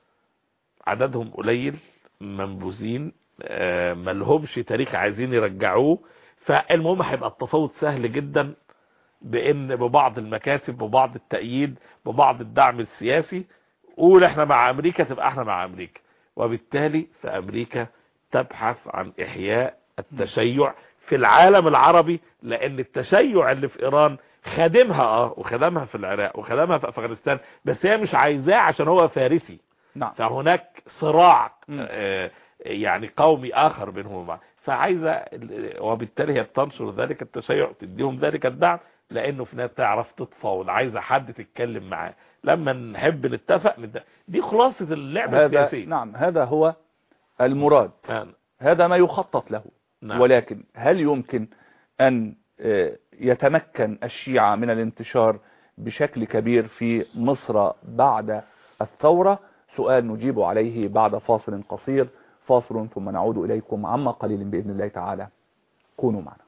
[SPEAKER 4] عددهم قليل منبوذين آه، ملهمش تاريخ عايزين يرجعوه فالمهم هيبقى التفاوض سهل جدا بان ببعض المكاسب ببعض التأييد ببعض الدعم السياسي قول احنا مع امريكا تبقى احنا مع امريكا وبالتالي فامريكا تبحث عن احياء التشيع في العالم العربي لان التشيع اللي في ايران خادمها اه وخدمها في العراق وخدمها في افغانستان بس هي مش عايزاه عشان هو فارسي
[SPEAKER 3] نعم
[SPEAKER 4] فهناك صراع
[SPEAKER 3] مم.
[SPEAKER 4] آه، يعني قومي اخر بينهم وبعض فعايزه وبالتالي هي بتنشر ذلك التشيع تديهم ذلك الدعم لانه في النهايه تعرف تتفاوض عايزه حد تتكلم معاه لما نحب نتفق نتفق. دي خلاصه اللعبه
[SPEAKER 3] هذا
[SPEAKER 4] السياسيه
[SPEAKER 3] نعم هذا هو المراد
[SPEAKER 4] آه،
[SPEAKER 3] هذا ما يخطط له
[SPEAKER 4] نعم.
[SPEAKER 3] ولكن هل يمكن أن آه، يتمكن الشيعة من الانتشار بشكل كبير في مصر بعد الثورة سؤال نجيب عليه بعد فاصل قصير فاصل ثم نعود إليكم عما قليل بإذن الله تعالى كونوا معنا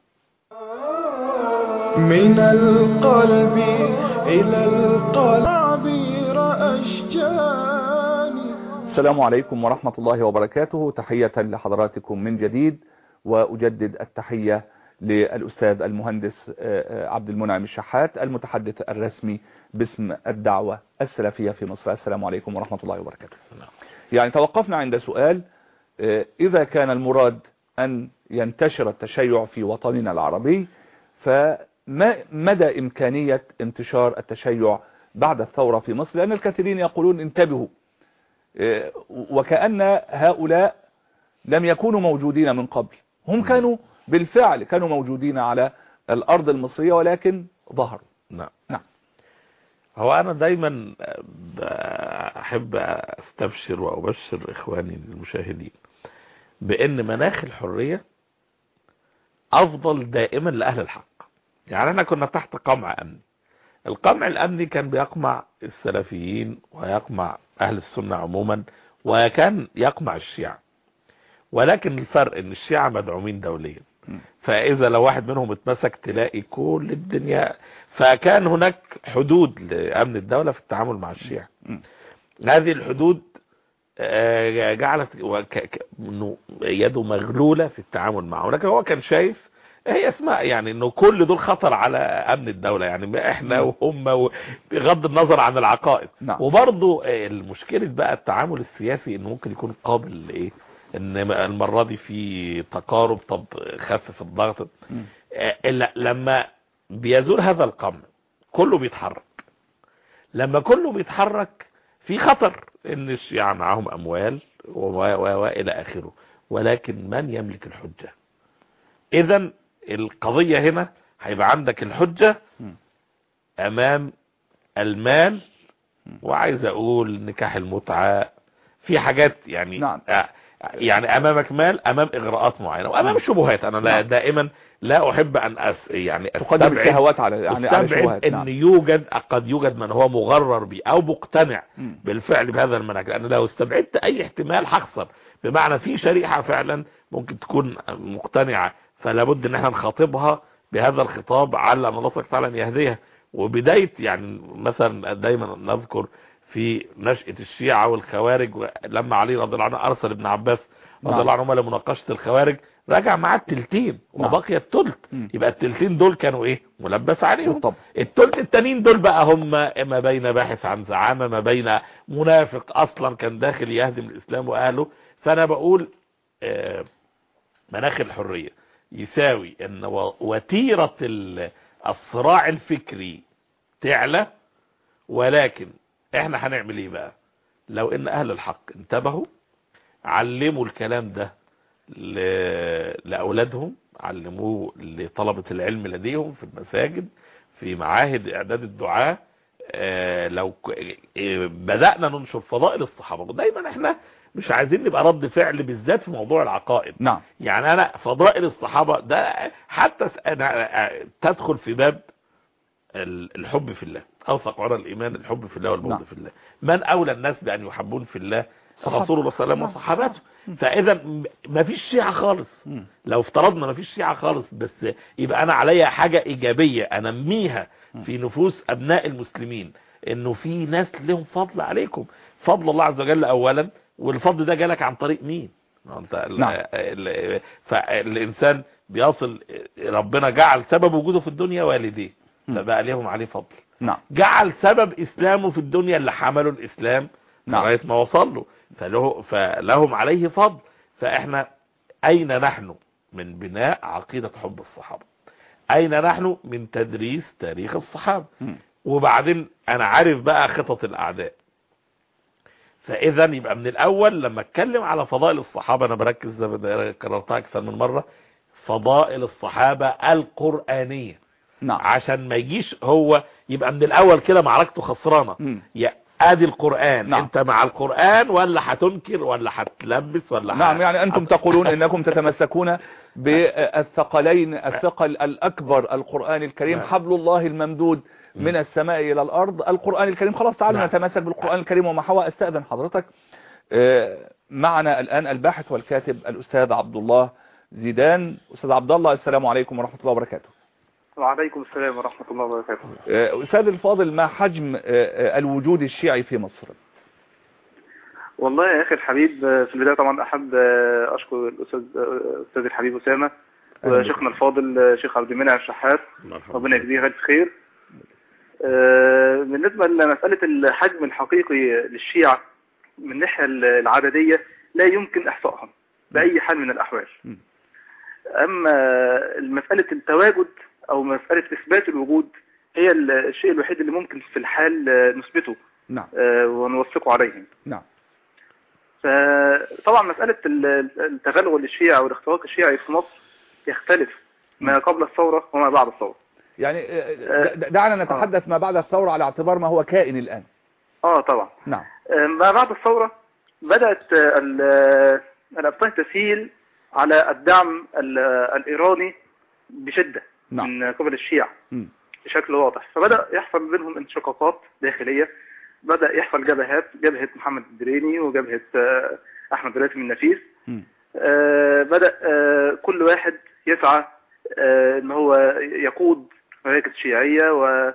[SPEAKER 2] من القلب إلى القلب عبير أشجاني
[SPEAKER 3] السلام عليكم ورحمة الله وبركاته تحية لحضراتكم من جديد وأجدد التحية للأستاذ المهندس آه، آه، عبد المنعم الشحات المتحدث الرسمي باسم الدعوة السلفية في مصر السلام عليكم ورحمة الله وبركاته يعني توقفنا عند سؤال آه، إذا كان المراد أن ينتشر التشيع في وطننا العربي فما مدى إمكانية انتشار التشيع بعد الثورة في مصر لأن الكثيرين يقولون انتبهوا آه، وكأن هؤلاء لم يكونوا موجودين من قبل هم كانوا بالفعل كانوا موجودين على الأرض المصرية ولكن ظهروا
[SPEAKER 4] نعم
[SPEAKER 3] نعم.
[SPEAKER 4] هو انا دايما احب استبشر وابشر اخواني المشاهدين بان مناخ الحرية افضل دائما لاهل الحق يعني احنا كنا تحت قمع امني القمع الامني كان بيقمع السلفيين ويقمع اهل السنة عموما وكان يقمع الشيعة ولكن الفرق ان الشيعة مدعومين دوليا
[SPEAKER 3] م.
[SPEAKER 4] فاذا لو واحد منهم اتمسك تلاقي كل الدنيا فكان هناك حدود لامن الدولة في التعامل مع الشيعة
[SPEAKER 3] م.
[SPEAKER 4] هذه الحدود آه، جعلت وك- ك- انه يده مغلولة في التعامل معه ولكن هو كان شايف هي اسمها يعني انه كل دول خطر على امن الدولة يعني احنا وهم بغض النظر عن العقائد
[SPEAKER 3] نعم.
[SPEAKER 4] وبرضه المشكلة بقى التعامل السياسي انه ممكن يكون قابل لايه ان المرة دي في تقارب طب خفف الضغط
[SPEAKER 3] مم.
[SPEAKER 4] آه، إلا لما بيزول هذا القمع كله بيتحرك لما كله بيتحرك في خطر ان الشيعة معاهم اموال و- و- والى اخره ولكن من يملك الحجة اذا القضية هنا هيبقى عندك الحجة
[SPEAKER 3] مم.
[SPEAKER 4] امام المال وعايز اقول نكاح المتعة في حاجات يعني
[SPEAKER 3] نعم.
[SPEAKER 4] آه، يعني امامك مال امام اغراءات معينة وامام شبهات انا لا
[SPEAKER 3] نعم.
[SPEAKER 4] دائما لا احب ان أس يعني
[SPEAKER 3] تقدم
[SPEAKER 4] استبعد
[SPEAKER 3] الشهوات على يعني على
[SPEAKER 4] استبعد
[SPEAKER 3] الشبهات
[SPEAKER 4] ان
[SPEAKER 3] نعم.
[SPEAKER 4] يوجد قد يوجد من هو مغرر به او مقتنع
[SPEAKER 3] مم.
[SPEAKER 4] بالفعل بهذا المنهج لان لو استبعدت اي احتمال هخسر بمعنى في شريحة فعلا ممكن تكون مقتنعة فلا بد ان احنا نخاطبها بهذا الخطاب على ان الله سبحانه وتعالى أن يهديها وبداية يعني مثلا دايما نذكر في نشأة الشيعة والخوارج لما علي رضي الله عنه ارسل ابن عباس رضي
[SPEAKER 3] نعم.
[SPEAKER 4] الله عنهما لمناقشة الخوارج رجع معاه التلتين
[SPEAKER 3] نعم.
[SPEAKER 4] وبقي التلت
[SPEAKER 3] مم.
[SPEAKER 4] يبقى التلتين دول كانوا ايه ملبس عليهم
[SPEAKER 3] بالطبع
[SPEAKER 4] التلت التانيين دول بقى هم ما بين باحث عن زعامة ما بين منافق اصلا كان داخل يهدم الاسلام واهله فانا بقول آه، مناخ الحرية يساوي ان و- وتيرة ال- الصراع الفكري تعلى ولكن احنا هنعمل ايه بقى لو ان اهل الحق انتبهوا علموا الكلام ده ل- لأولادهم علموه لطلبة العلم لديهم في المساجد في معاهد إعداد الدعاة آه، لو ك- آه، بدأنا ننشر فضائل الصحابة دايما احنا مش عايزين نبقى رد فعل بالذات في موضوع العقائد
[SPEAKER 3] نعم
[SPEAKER 4] يعني انا فضائل الصحابة ده حتى س- أنا آه، تدخل في باب ال- الحب في الله اوثق عرى الايمان الحب في الله والبغض
[SPEAKER 3] نعم.
[SPEAKER 4] في الله من اولى الناس بان يحبون في الله
[SPEAKER 3] صحابة.
[SPEAKER 4] رسول الله صلى الله عليه
[SPEAKER 3] نعم.
[SPEAKER 4] وسلم وصحابته فاذا ما فيش شيعة خالص
[SPEAKER 3] مم.
[SPEAKER 4] لو افترضنا ما فيش شيعة خالص بس يبقى انا عليا حاجة ايجابية انميها في نفوس ابناء المسلمين انه في ناس لهم فضل عليكم فضل الله عز وجل اولا والفضل ده جالك عن طريق مين ما انت ال-
[SPEAKER 3] نعم.
[SPEAKER 4] ال- فالانسان بيصل ربنا جعل سبب وجوده في الدنيا والديه
[SPEAKER 3] مم.
[SPEAKER 4] فبقى ليهم عليه فضل
[SPEAKER 3] نعم
[SPEAKER 4] جعل سبب اسلامه في الدنيا اللي حملوا الاسلام
[SPEAKER 3] نعم.
[SPEAKER 4] لغايه ما وصل له فله فلهم عليه فضل فاحنا اين نحن من بناء عقيدة حب الصحابة اين نحن من تدريس تاريخ الصحابة
[SPEAKER 3] مم.
[SPEAKER 4] وبعدين انا عارف بقى خطط الاعداء فاذا يبقى من الاول لما اتكلم على فضائل الصحابة انا بركز زي ما كررتها اكثر من مرة فضائل الصحابة القرآنية
[SPEAKER 3] نعم
[SPEAKER 4] عشان ما يجيش هو يبقى من الاول كده معركته خسرانة
[SPEAKER 3] مم.
[SPEAKER 4] يا ادي القرآن
[SPEAKER 3] نعم.
[SPEAKER 4] انت مع القرآن ولا هتنكر ولا هتلبس ولا
[SPEAKER 3] نعم
[SPEAKER 4] ه-
[SPEAKER 3] يعني أنتم
[SPEAKER 4] هت-
[SPEAKER 3] تقولون أنكم تتمسكون بالثقلين الثقل الأكبر القرآن الكريم
[SPEAKER 4] نعم.
[SPEAKER 3] حبل الله الممدود من السماء إلى الأرض القرآن الكريم خلاص تعالوا
[SPEAKER 4] نعم.
[SPEAKER 3] نتمسك بالقرآن الكريم وما حوى أستأذن حضرتك آه، معنا الآن الباحث والكاتب الأستاذ عبد الله زيدان أستاذ عبد الله السلام عليكم ورحمة الله وبركاته
[SPEAKER 6] وعليكم السلام ورحمة الله وبركاته
[SPEAKER 3] آه، أستاذ الفاضل ما حجم آه، آه، الوجود الشيعي في مصر
[SPEAKER 6] والله يا أخي الحبيب آه، في البداية طبعا أحب آه، أشكر الأستاذ آه، أستاذ الحبيب أسامة
[SPEAKER 3] أهلا بك.
[SPEAKER 6] وشيخنا الفاضل آه، شيخ عبد المنعم الشحات
[SPEAKER 4] مرحبا.
[SPEAKER 6] ربنا يجزيه ألف خير آه، بالنسبة لمسألة الحجم الحقيقي للشيعة من الناحية العددية لا يمكن إحصائها بأي حال من الأحوال
[SPEAKER 3] م.
[SPEAKER 6] أما مسألة التواجد أو مسألة إثبات الوجود هي ال- الشيء الوحيد اللي ممكن في الحال آه، نثبته
[SPEAKER 3] نعم
[SPEAKER 6] آه، ونوثقه عليهم
[SPEAKER 3] نعم
[SPEAKER 6] فطبعا مسألة ال- التغلغل الشيعي والاختراق الشيعي في مصر يختلف ما قبل الثورة وما بعد الثورة
[SPEAKER 3] يعني آه، د- دعنا نتحدث ما بعد الثورة على اعتبار ما هو كائن الآن
[SPEAKER 6] اه طبعا
[SPEAKER 3] نعم
[SPEAKER 6] آه، ما بعد الثورة بدأت آه، ال- آه، الأبطال تسيل على الدعم ال- آه، الإيراني بشدة
[SPEAKER 3] نعم.
[SPEAKER 6] من قبل الشيعة
[SPEAKER 3] مم.
[SPEAKER 6] بشكل واضح فبدأ يحصل بينهم انشقاقات داخلية بدأ يحصل جبهات جبهة محمد الدريني وجبهة آه، أحمد راتب النفيس
[SPEAKER 3] مم.
[SPEAKER 6] آه، بدأ آه، كل واحد يسعى آه، ان هو يقود مراكز شيعية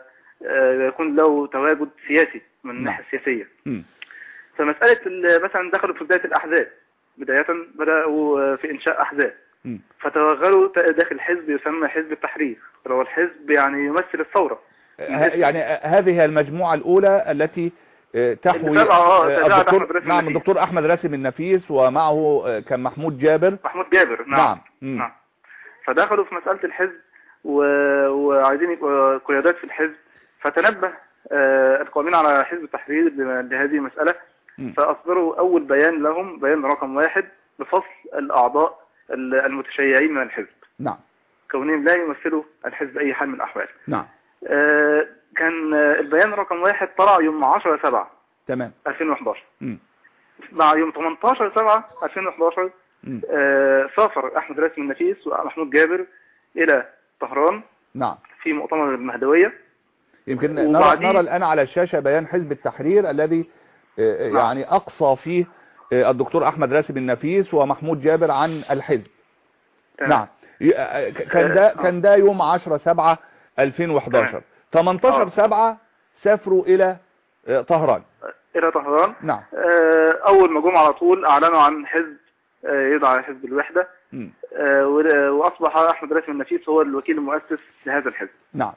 [SPEAKER 6] ويكون له تواجد سياسي من الناحية السياسية
[SPEAKER 3] مم.
[SPEAKER 6] فمسألة ال- مثلا دخلوا في بداية الأحزاب بداية بدأوا آه، في إنشاء أحزاب
[SPEAKER 3] مم.
[SPEAKER 6] فتوغلوا ت- داخل حزب يسمى حزب التحرير اللي هو الحزب يعني يمثل الثورة
[SPEAKER 3] ه- يعني هذه هي المجموعة الأولى التي آه، تحوي
[SPEAKER 6] اللي تبع- آه،
[SPEAKER 3] آه،
[SPEAKER 6] تبع
[SPEAKER 3] الدكتور
[SPEAKER 6] أحمد راسم
[SPEAKER 3] نعم
[SPEAKER 6] النفيس.
[SPEAKER 3] الدكتور أحمد راسم النفيس ومعه آه، كان محمود جابر
[SPEAKER 6] محمود جابر نعم
[SPEAKER 3] نعم. مم.
[SPEAKER 6] نعم فدخلوا في مسألة الحزب و... وعايزين يبقوا قيادات في الحزب فتنبه آه، القائمين على حزب التحرير ل- لهذه المسألة
[SPEAKER 3] مم.
[SPEAKER 6] فأصدروا أول بيان لهم بيان رقم واحد بفصل الأعضاء ال- المتشيعين من الحزب
[SPEAKER 3] نعم
[SPEAKER 6] كونهم لا يمثلوا الحزب أي حال من الأحوال
[SPEAKER 3] نعم
[SPEAKER 6] آه، كان آه، البيان رقم واحد طلع يوم 10 7
[SPEAKER 3] تمام
[SPEAKER 6] 2011
[SPEAKER 3] مم.
[SPEAKER 6] مع يوم 18 7 2011
[SPEAKER 3] مم.
[SPEAKER 6] آه، سافر أحمد راسم النفيس ومحمود جابر إلى طهران
[SPEAKER 3] نعم
[SPEAKER 6] في مؤتمر المهدوية
[SPEAKER 3] يمكن نرى,
[SPEAKER 6] وبعدين-
[SPEAKER 3] نرى الآن على الشاشة بيان حزب التحرير الذي آه،
[SPEAKER 6] نعم.
[SPEAKER 3] يعني أقصى فيه آه، الدكتور أحمد راسم النفيس ومحمود جابر عن الحزب
[SPEAKER 6] تمام.
[SPEAKER 3] نعم ي- آه، ك- كان ده
[SPEAKER 6] آه.
[SPEAKER 3] كان ده يوم 10 7 2011 18
[SPEAKER 6] آه.
[SPEAKER 3] 7 سافروا إلى آه، طهران
[SPEAKER 6] إلى طهران
[SPEAKER 3] نعم
[SPEAKER 6] آه، أول ما جم على طول أعلنوا عن حزب آه، يدعى حزب الوحدة
[SPEAKER 3] مم.
[SPEAKER 6] آه، و- وأصبح أحمد راسم النفيس هو الوكيل المؤسس لهذا الحزب
[SPEAKER 3] نعم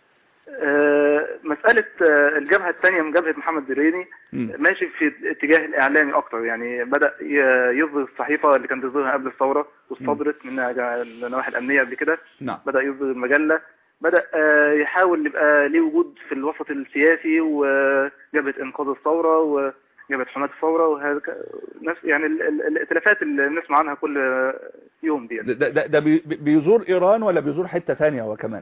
[SPEAKER 6] آه، مسألة آه، الجبهة الثانية من جبهة محمد دريني
[SPEAKER 3] مم.
[SPEAKER 6] ماشي في الاتجاه الإعلامي أكتر يعني بدأ ي- يصدر الصحيفة اللي كان بيصدرها قبل الثورة واصطدرت من النواحي الأمنية قبل كده
[SPEAKER 3] نعم
[SPEAKER 6] بدأ يصدر المجلة بدأ آه، يحاول يبقى ليه وجود في الوسط السياسي وجبهة إنقاذ الثورة وجبهة حماة الثورة وهذا ك- نفس يعني ال- ال- الائتلافات اللي بنسمع عنها كل يوم دي
[SPEAKER 3] ده, ده, ده بي- بيزور إيران ولا بيزور حتة ثانية هو كمان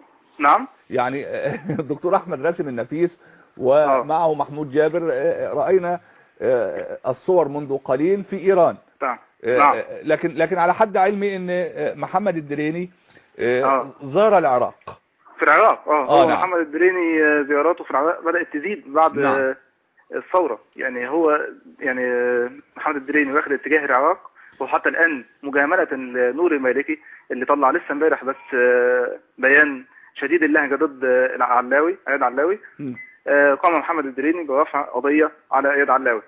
[SPEAKER 6] نعم
[SPEAKER 3] يعني الدكتور احمد راسم النفيس ومعه محمود جابر آه، راينا آه، الصور منذ قليل في ايران
[SPEAKER 6] نعم
[SPEAKER 3] آه،
[SPEAKER 6] نعم
[SPEAKER 3] آه، لكن لكن على حد علمي ان آه، محمد الدريني آه،
[SPEAKER 6] آه.
[SPEAKER 3] زار العراق
[SPEAKER 6] في العراق اه
[SPEAKER 3] آه،
[SPEAKER 6] هو
[SPEAKER 3] نعم.
[SPEAKER 6] محمد الدريني آه، زياراته في العراق بدأت تزيد بعد
[SPEAKER 3] نعم.
[SPEAKER 6] آه، الثورة يعني هو يعني آه، محمد الدريني واخد اتجاه العراق وحتى الآن مجاملة لنور المالكي اللي طلع لسه امبارح بس آه، بيان شديد اللهجة ضد آه، العلاوي عياد علاوي
[SPEAKER 3] مم.
[SPEAKER 6] آه، قام محمد الدريني برفع قضية على عياد علاوي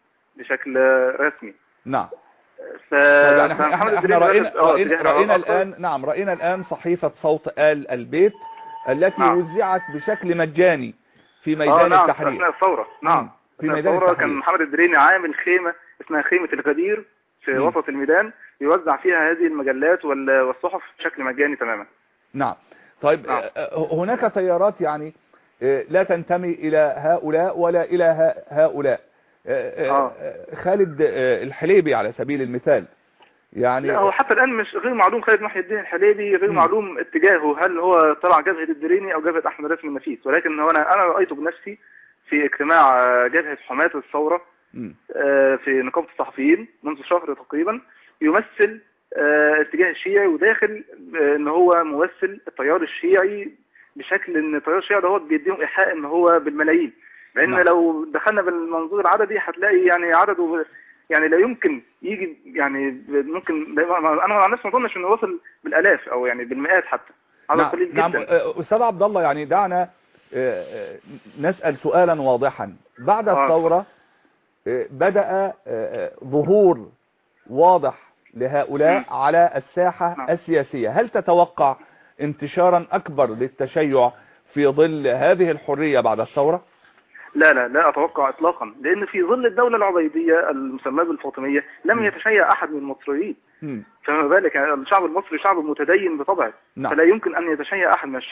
[SPEAKER 6] بشكل آه، رسمي
[SPEAKER 3] نعم
[SPEAKER 6] ف...
[SPEAKER 3] طيب يعني احنا,
[SPEAKER 6] فمحمد
[SPEAKER 3] احنا, احنا
[SPEAKER 6] الدريني
[SPEAKER 3] رأينا,
[SPEAKER 6] واخد- آه،
[SPEAKER 3] رأينا,
[SPEAKER 6] اتجاه العراق
[SPEAKER 3] رأينا
[SPEAKER 6] أكتر.
[SPEAKER 3] الآن نعم رأينا الآن صحيفة صوت آل البيت التي
[SPEAKER 6] نعم.
[SPEAKER 3] وزعت بشكل مجاني في
[SPEAKER 6] اه
[SPEAKER 3] ميدان
[SPEAKER 6] نعم
[SPEAKER 3] التحرير
[SPEAKER 6] اثناء الثوره نعم
[SPEAKER 3] في
[SPEAKER 6] اثناء
[SPEAKER 3] ميدان
[SPEAKER 6] الثوره
[SPEAKER 3] التحرير.
[SPEAKER 6] كان محمد الدريني عامل خيمه اسمها خيمه الغدير في
[SPEAKER 3] مم.
[SPEAKER 6] وسط الميدان يوزع فيها هذه المجلات وال- والصحف بشكل مجاني تماما
[SPEAKER 3] نعم طيب
[SPEAKER 6] نعم.
[SPEAKER 3] آه، هناك تيارات يعني آه، لا تنتمي إلى هؤلاء ولا إلى ها- هؤلاء آه، آه،
[SPEAKER 6] آه.
[SPEAKER 3] آه، خالد آه، الحليبي على سبيل المثال يعني
[SPEAKER 6] لا هو حتى الان مش غير معلوم خالد محي الدين الحليبي غير
[SPEAKER 3] مم.
[SPEAKER 6] معلوم اتجاهه هل هو طلع جبهه الدريني او جبهه احمد راسم النفيس ولكن هو انا انا رايته بنفسي في اجتماع آه، جبهه حماة الثوره
[SPEAKER 3] مم.
[SPEAKER 6] آه، في نقابه الصحفيين منذ شهر تقريبا يمثل آه، اتجاه الشيعي وداخل آه، ان هو ممثل التيار الشيعي بشكل ان التيار الشيعي ده هو بيديهم ايحاء ان هو بالملايين لان
[SPEAKER 3] نعم.
[SPEAKER 6] لو دخلنا بالمنظور العددي هتلاقي يعني عدده يعني لا يمكن يجي يعني ممكن انا عن نفسي ما اظنش انه وصل بالالاف او يعني بالمئات حتى عدد
[SPEAKER 3] نعم,
[SPEAKER 6] قليل
[SPEAKER 3] نعم
[SPEAKER 6] جدا
[SPEAKER 3] آه، أستاذ عبد الله يعني دعنا آه، آه، نسأل سؤالا واضحا بعد
[SPEAKER 6] آه.
[SPEAKER 3] الثورة آه، بدأ آه، آه، ظهور واضح لهؤلاء
[SPEAKER 6] مم.
[SPEAKER 3] على الساحة
[SPEAKER 6] نعم.
[SPEAKER 3] السياسية هل تتوقع انتشارا أكبر للتشيع في ظل هذه الحرية بعد الثورة؟
[SPEAKER 6] لا لا لا اتوقع اطلاقا لان في ظل الدوله العبيديه المسماه بالفاطميه لم
[SPEAKER 3] مم.
[SPEAKER 6] يتشيع احد من المصريين
[SPEAKER 3] مم.
[SPEAKER 6] فما بالك يعني الشعب المصري شعب متدين بطبعه
[SPEAKER 3] نعم.
[SPEAKER 6] فلا يمكن ان يتشيع احد من الشعب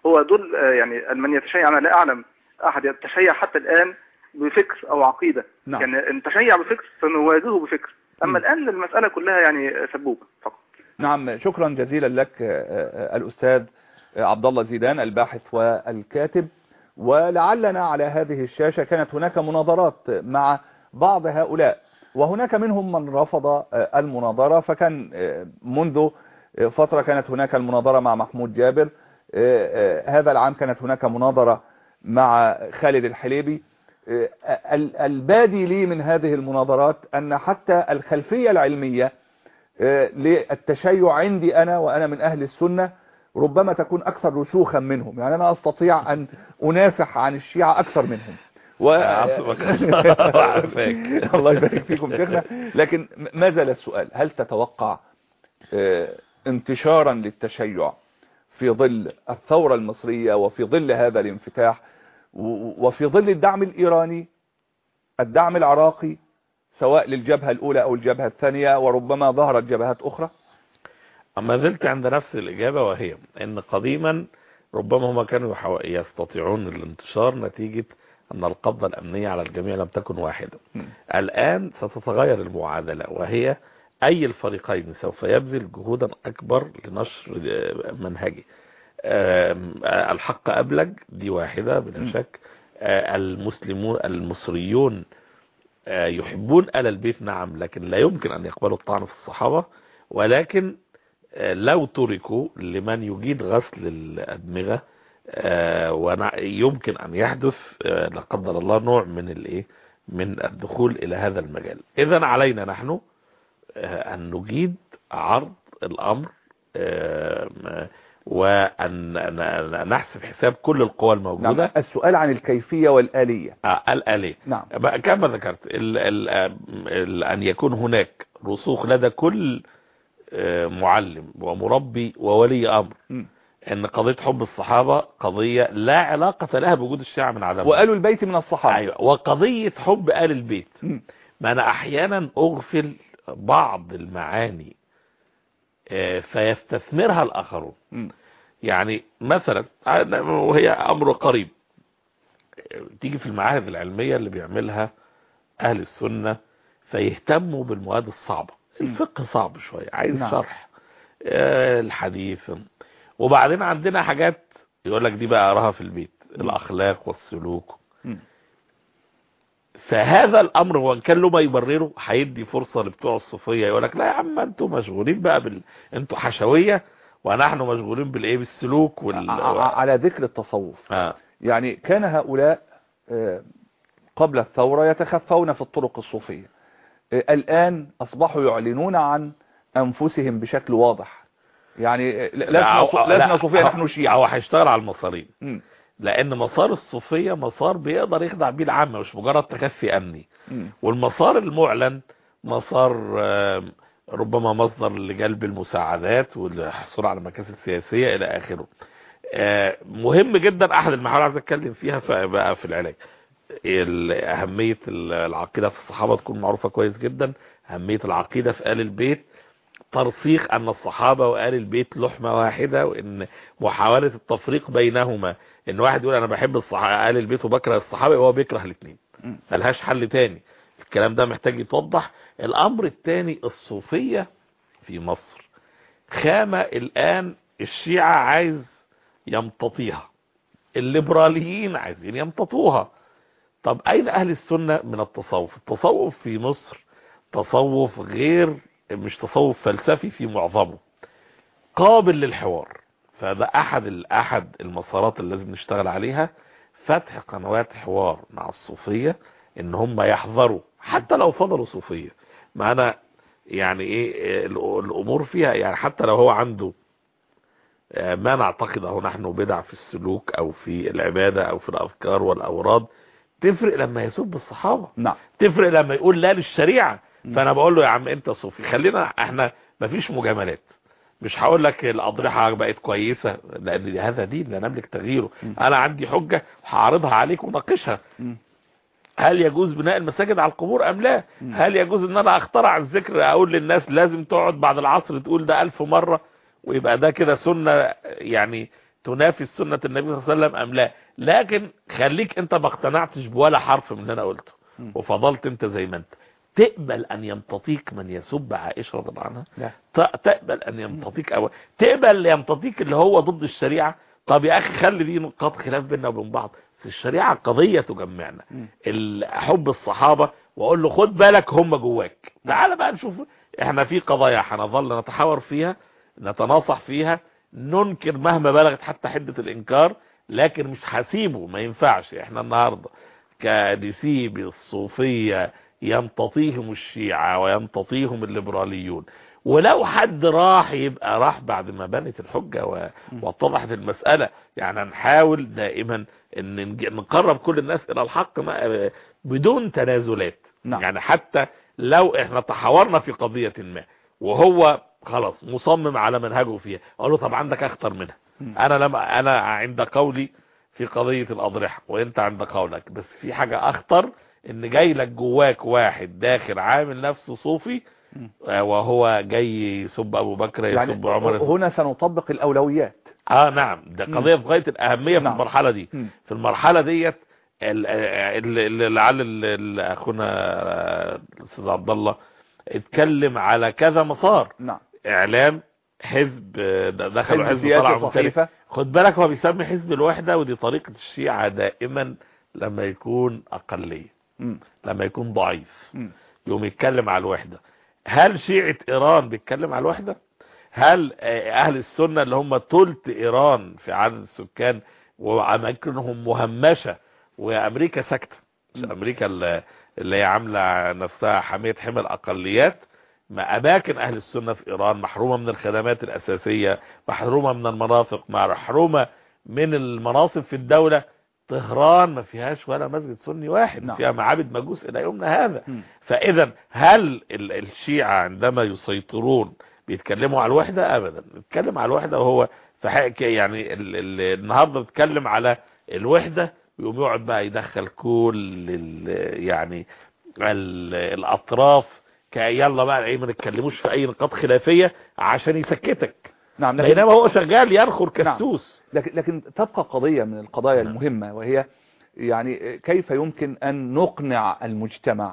[SPEAKER 6] هو دول آه، يعني من يتشيع انا لا اعلم احد يتشيع حتى الان بفكر او عقيده
[SPEAKER 3] نعم.
[SPEAKER 6] يعني ان تشيع بفكر سنواجهه بفكر اما
[SPEAKER 3] م.
[SPEAKER 6] الان المساله كلها يعني سبوبه فقط
[SPEAKER 3] نعم شكرا جزيلا لك آه، آه، الأستاذ عبد الله زيدان الباحث والكاتب ولعلنا على هذه الشاشة كانت هناك مناظرات مع بعض هؤلاء وهناك منهم من رفض آه، المناظرة فكان آه، منذ آه، فترة كانت هناك المناظرة مع محمود جابر آه، آه، هذا العام كانت هناك مناظرة مع خالد الحليبي آه، ال- البادي لي من هذه المناظرات أن حتى الخلفية العلمية آه، للتشيع عندي أنا وأنا من أهل السنة ربما تكون أكثر رسوخا منهم يعني أنا أستطيع أن أنافح عن الشيعة أكثر منهم و...
[SPEAKER 4] عصبك الله وعافاك.
[SPEAKER 3] الله يبارك فيكم شيخنا لكن م- ما زال السؤال هل تتوقع آه، انتشارا للتشيع في ظل الثورة المصرية وفي ظل هذا الانفتاح و- وفي ظل الدعم الإيراني الدعم العراقي سواء للجبهة الأولى أو الجبهة الثانية وربما ظهرت جبهات أخرى
[SPEAKER 4] ما زلت عند نفس الإجابة وهي أن قديما ربما هم كانوا يحاو- يستطيعون الانتشار نتيجة أن القبضة الأمنية على الجميع لم تكن واحدة
[SPEAKER 3] م.
[SPEAKER 4] الآن ستتغير المعادلة وهي أي الفريقين سوف يبذل جهودا أكبر لنشر آه، منهجه آم، آه، الحق أبلج دي واحدة
[SPEAKER 3] م.
[SPEAKER 4] بلا شك آه، المسلمون المصريون آه، يحبون آل البيت نعم لكن لا يمكن أن يقبلوا الطعن في الصحابة ولكن آه، لو تركوا لمن يجيد غسل الأدمغة آه، ونع- يمكن أن يحدث آه، لا قدر الله نوع من الايه من الدخول إلى هذا المجال إذا علينا نحن آه، أن نجيد عرض الأمر آه، م- وأن ن- نحسب حساب كل القوى
[SPEAKER 3] نعم
[SPEAKER 4] الموجودة
[SPEAKER 3] السؤال عن الكيفية والآلية
[SPEAKER 4] آه، الآلية
[SPEAKER 3] نعم
[SPEAKER 4] بقى كما ذكرت ال ال ال أن يكون هناك رسوخ لدى كل آه، معلم ومربي وولي أمر
[SPEAKER 3] م.
[SPEAKER 4] ان قضية حب الصحابة قضية لا علاقة لها بوجود الشيعة من عدمها
[SPEAKER 3] وقالوا البيت من الصحابة
[SPEAKER 4] أيوة وقضية حب آل البيت
[SPEAKER 3] م.
[SPEAKER 4] ما أنا أحيانا أغفل بعض المعاني آه، فيستثمرها الآخرون
[SPEAKER 3] م.
[SPEAKER 4] يعني مثلا وهي أمر قريب تيجي في المعاهد العلمية اللي بيعملها أهل السنة فيهتموا بالمواد الصعبة الفقه صعب شوية عايز
[SPEAKER 3] نعم.
[SPEAKER 4] شرح آه، الحديث وبعدين عندنا حاجات يقول لك دي بقى أراها في البيت الأخلاق والسلوك
[SPEAKER 3] م.
[SPEAKER 4] فهذا الامر وان كان له ما يبرره هيدي فرصه لبتوع الصوفيه يقول لك لا يا عم انتوا مشغولين بقى بال انتوا حشويه ونحن مشغولين بالايه بالسلوك وال
[SPEAKER 3] ع- ع- على ذكر التصوف
[SPEAKER 4] آه.
[SPEAKER 3] يعني كان هؤلاء آه، قبل الثورة يتخفون في الطرق الصوفية آه، الآن أصبحوا يعلنون عن أنفسهم بشكل واضح يعني آه، لسنا
[SPEAKER 4] أو-
[SPEAKER 3] صو-
[SPEAKER 4] لا،
[SPEAKER 3] لسنا صوفية
[SPEAKER 4] أو-
[SPEAKER 3] نحن شيعة
[SPEAKER 4] هو هيشتغل على المسارين
[SPEAKER 3] م.
[SPEAKER 4] لان مسار الصوفيه مسار بيقدر يخدع بيه العامه مش مجرد تخفي امني
[SPEAKER 3] م.
[SPEAKER 4] والمسار المعلن مسار آم، ربما مصدر لجلب المساعدات والحصول على مكاسب سياسية الى اخره آه، مهم جدا احد المحاور عايز اتكلم فيها ف- بقى في العلاج ال- اهمية ال- العقيدة في الصحابة تكون معروفة كويس جدا اهمية العقيدة في آل البيت ترسيخ ان الصحابة وآل البيت لحمة واحدة وان محاولة التفريق بينهما ان واحد يقول انا بحب الصحابة آل البيت وبكره الصحابة وهو بيكره الاثنين
[SPEAKER 3] م.
[SPEAKER 4] ملهاش حل تاني الكلام ده محتاج يتوضح الامر التاني الصوفية في مصر خامة الان الشيعة عايز يمتطيها الليبراليين عايزين يمتطوها طب اين اهل السنة من التصوف التصوف في مصر تصوف غير مش تصوف فلسفي في معظمه قابل للحوار فده احد ال- احد المسارات اللي لازم نشتغل عليها فتح قنوات حوار مع الصوفية ان هم يحذروا حتى لو فضلوا صوفية ما انا يعني ايه ال- الامور فيها يعني حتى لو هو عنده آه، ما نعتقده نحن بدع في السلوك او في العبادة او في الاذكار والاوراد تفرق لما يسب الصحابة
[SPEAKER 3] نعم
[SPEAKER 4] تفرق لما يقول لا للشريعة فانا بقول له يا عم انت صوفي خلينا احنا مفيش مجاملات مش هقول لك الاضرحه بقت كويسه لان هذا دين لا نملك تغييره انا عندي حجه هعرضها عليك وناقشها
[SPEAKER 3] م.
[SPEAKER 4] هل يجوز بناء المساجد على القبور ام لا هل يجوز ان انا اخترع الذكر اقول للناس لازم تقعد بعد العصر تقول ده الف مرة ويبقى ده كده سنة يعني تنافي سنة النبي صلى الله عليه وسلم ام لا لكن خليك انت ما اقتنعتش بولا حرف من اللي انا قلته
[SPEAKER 3] مم.
[SPEAKER 4] وفضلت انت زي ما انت تقبل ان يمتطيك من يسب عائشة رضي الله عنها
[SPEAKER 3] لا
[SPEAKER 4] ت- تقبل ان يمتطيك او تقبل يمتطيك اللي هو ضد الشريعة طب يا اخي خلي دي نقاط خلاف بيننا وبين بعض بس الشريعة قضية تجمعنا
[SPEAKER 3] مم.
[SPEAKER 4] ال- حب الصحابة واقول له خد بالك هم جواك تعال بقى نشوف احنا في قضايا هنظل نتحاور فيها نتناصح فيها ننكر مهما بلغت حتى حدة الانكار لكن مش هسيبه ما ينفعش احنا النهاردة كنسيب الصوفية يمتطيهم الشيعة ويمتطيهم الليبراليون ولو حد راح يبقى راح بعد ما بنت الحجة و- واتضحت المسألة يعني نحاول دائما ان نج- نقرب كل الناس الى الحق ما- بدون تنازلات
[SPEAKER 3] نعم.
[SPEAKER 4] يعني حتى لو احنا تحاورنا في قضية ما وهو خلاص مصمم على منهجه فيها اقول له طب عندك اخطر منها
[SPEAKER 3] مم.
[SPEAKER 4] انا لما انا عند قولي في قضية الاضرحة وانت عند قولك بس في حاجة اخطر ان جاي لك جواك واحد داخل عامل نفسه صوفي
[SPEAKER 3] مم.
[SPEAKER 4] آه، وهو جاي يسب ابو بكر
[SPEAKER 3] يعني
[SPEAKER 4] يسب عمر يسب
[SPEAKER 3] هنا سنطبق الأولويات
[SPEAKER 4] اه نعم ده
[SPEAKER 3] مم.
[SPEAKER 4] قضية في غاية الاهمية في
[SPEAKER 3] نعم.
[SPEAKER 4] المرحلة دي
[SPEAKER 3] مم.
[SPEAKER 4] في المرحلة ديت ال- ال- ال- لعل ال- ال- اخونا آه، الاستاذ عبد الله اتكلم على كذا مسار
[SPEAKER 3] نعم
[SPEAKER 4] اعلام حزب آه، دخلوا
[SPEAKER 3] حزب
[SPEAKER 4] حزب
[SPEAKER 3] سياسي
[SPEAKER 4] طلع مختلف
[SPEAKER 3] صحيفة
[SPEAKER 4] خد بالك هو بيسمي حزب الوحدة ودي طريقة الشيعة دائما لما يكون اقلية
[SPEAKER 3] مم.
[SPEAKER 4] لما يكون ضعيف
[SPEAKER 3] مم.
[SPEAKER 4] يوم يتكلم على الوحدة هل شيعة ايران بيتكلم على الوحدة هل آه، اهل السنة اللي هم تلت ايران في عدد السكان واماكنهم مهمشة وامريكا ساكتة مش
[SPEAKER 3] م.
[SPEAKER 4] امريكا اللي اللي هي عاملة نفسها حمية حمى الاقليات ما اماكن اهل السنة في ايران محرومة من الخدمات الاساسية محرومة من المرافق محرومة من المناصب في الدولة طهران ما فيهاش ولا مسجد سني واحد
[SPEAKER 3] نعم.
[SPEAKER 4] فيها معابد مجوس الى يومنا هذا
[SPEAKER 3] مم.
[SPEAKER 4] فاذا هل ال- الشيعة عندما يسيطرون بيتكلموا على الوحدة ابدا بيتكلم على الوحدة وهو في حق يعني ال ال النهاردة بيتكلم على الوحدة ويقوم يقعد بقى يدخل كل ال يعني ال الاطراف كي يلا بقى ايه ما نتكلموش في اي نقاط خلافية عشان يسكتك
[SPEAKER 3] نعم
[SPEAKER 4] بينما
[SPEAKER 3] لكن,
[SPEAKER 4] هو شغال ينخر كالسوس
[SPEAKER 3] لكن, لكن تبقى قضية من القضايا
[SPEAKER 4] نعم.
[SPEAKER 3] المهمة وهي يعني كيف يمكن أن نقنع المجتمع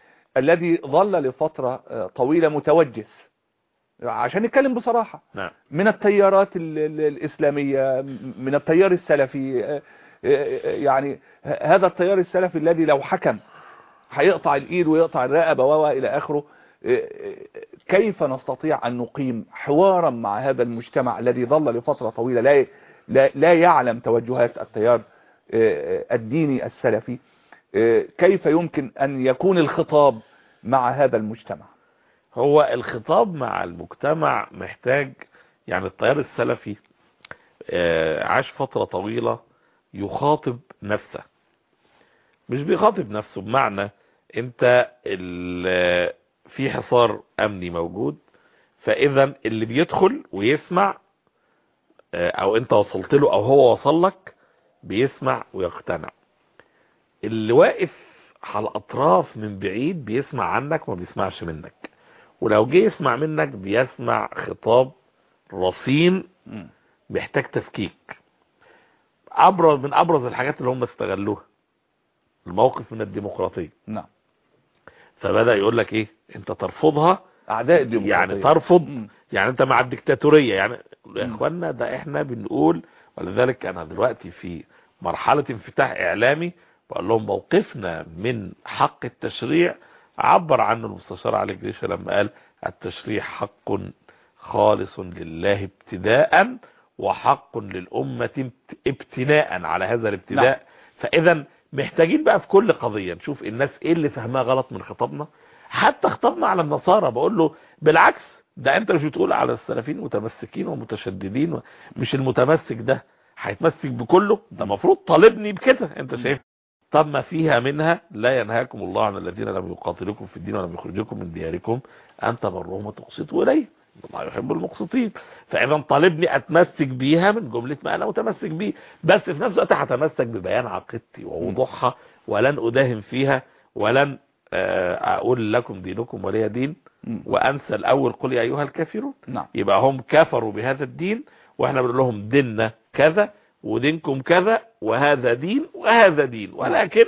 [SPEAKER 3] الذي ظل لفترة آه، طويلة متوجس عشان نتكلم بصراحة
[SPEAKER 4] نعم
[SPEAKER 3] من التيارات ال- ال- الإسلامية من التيار السلفي آه، آه، يعني ه- هذا التيار السلفي الذي لو حكم هيقطع الإيد ويقطع الرقبة و إلى آخره آه، آه، كيف نستطيع أن نقيم حوارا مع هذا المجتمع الذي ظل لفترة طويلة لا لا, لا يعلم توجهات التيار آه، آه، الديني السلفي آه، كيف يمكن أن يكون الخطاب مع هذا المجتمع
[SPEAKER 4] هو الخطاب مع المجتمع محتاج يعني التيار السلفي آه، عاش فترة طويلة يخاطب نفسه مش بيخاطب نفسه بمعنى انت ال- في حصار امني موجود فاذا اللي بيدخل ويسمع آه، او انت وصلت له او هو وصل لك بيسمع ويقتنع اللي واقف على الاطراف من بعيد بيسمع عنك وما بيسمعش منك ولو جه يسمع منك بيسمع خطاب رصين محتاج تفكيك ابرز من ابرز الحاجات اللي هم استغلوها الموقف من الديمقراطية
[SPEAKER 3] نعم
[SPEAKER 4] فبدأ يقول لك ايه انت ترفضها
[SPEAKER 3] أعداء الديمقراطية
[SPEAKER 4] يعني ترفض
[SPEAKER 3] مم.
[SPEAKER 4] يعني انت مع الدكتاتورية يعني يا
[SPEAKER 3] مم.
[SPEAKER 4] اخوانا ده احنا بنقول ولذلك انا دلوقتي في مرحلة انفتاح اعلامي بقول لهم موقفنا من حق التشريع عبر عنه المستشار علي جريشة لما قال التشريع حق خالص لله ابتداء وحق للأمة ابت- ابتناء على هذا الابتداء
[SPEAKER 3] نعم.
[SPEAKER 4] فاذا محتاجين بقى في كل قضية نشوف الناس ايه اللي فهمها غلط من خطابنا حتى خطابنا على النصارى بقول له بالعكس ده انت مش بتقول على السلفيين متمسكين ومتشددين و- مش المتمسك ده هيتمسك بكله ده المفروض طالبني بكده انت شايف طب ما فيها منها لا ينهاكم الله عن الذين لم يقاتلوكم في الدين ولم يخرجوكم من دياركم ان تبروهم وتقسطوا اليه الله يحب المقسطين فاذا طالبني اتمسك بيها من جمله ما انا متمسك بيه بس في نفس الوقت هتمسك ببيان عقيدتي ووضوحها ولن اداهم فيها ولن آه، اقول لكم دينكم ولي دين
[SPEAKER 3] مم.
[SPEAKER 4] وانسى الاول قل يا ايها الكافرون
[SPEAKER 3] نعم
[SPEAKER 4] يبقى هم كفروا بهذا الدين واحنا بنقول لهم ديننا كذا ودينكم كذا وهذا دين وهذا دين ولكن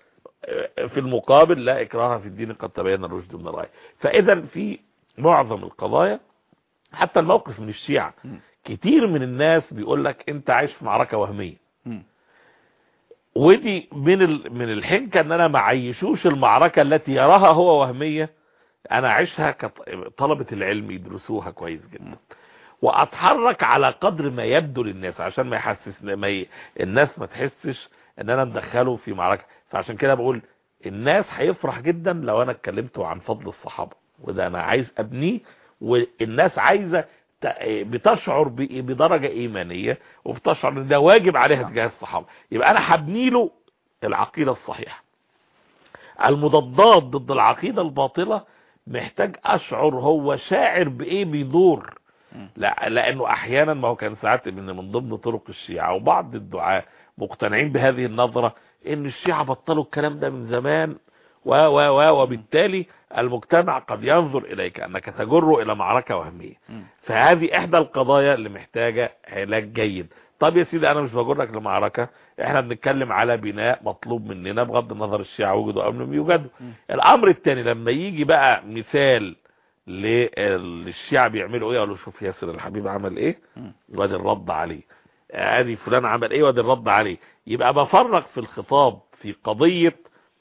[SPEAKER 4] في المقابل لا إكراه في الدين قد تبين الرشد من الغي فإذا في معظم القضايا حتى الموقف من الشيعة
[SPEAKER 3] م.
[SPEAKER 4] كتير من الناس بيقول لك انت عايش في معركة وهمية
[SPEAKER 3] مم.
[SPEAKER 4] ودي من ال... من الحنكة ان انا ما عيشوش المعركة التي يراها هو وهمية انا اعيشها كطلبة العلم يدرسوها كويس جدا واتحرك على قدر ما يبدو للناس عشان ما يحسس ما ي... الناس ما تحسش ان انا مدخله في معركة فعشان كده بقول الناس هيفرح جدا لو انا اتكلمت عن فضل الصحابة وده انا عايز ابنيه والناس عايزة ت- بتشعر ب- بدرجة ايمانية وبتشعر ان ده واجب عليها تجاه الصحابة يبقى انا هبني له العقيدة الصحيحة المضادات ضد العقيدة الباطلة محتاج اشعر هو شاعر بايه بيدور لا لانه احيانا ما هو كان ساعات من من ضمن طرق الشيعة وبعض الدعاة مقتنعين بهذه النظرة ان الشيعة بطلوا الكلام ده من زمان و و و وبالتالي المجتمع قد ينظر اليك انك تجره الى معركة وهمية
[SPEAKER 3] مم.
[SPEAKER 4] فهذه احدى القضايا اللي محتاجة علاج جيد طب يا سيدي انا مش بجرك لمعركة احنا بنتكلم على بناء مطلوب مننا بغض النظر الشيعة وجدوا او لم يوجدوا
[SPEAKER 3] مم.
[SPEAKER 4] الامر الثاني لما يجي بقى مثال للشيعة بيعملوا ايه اقول له شوف ياسر الحبيب عمل ايه
[SPEAKER 3] مم.
[SPEAKER 4] وادي الرد عليه ادي فلان عمل ايه وادي الرد عليه يبقى بفرق في الخطاب في قضية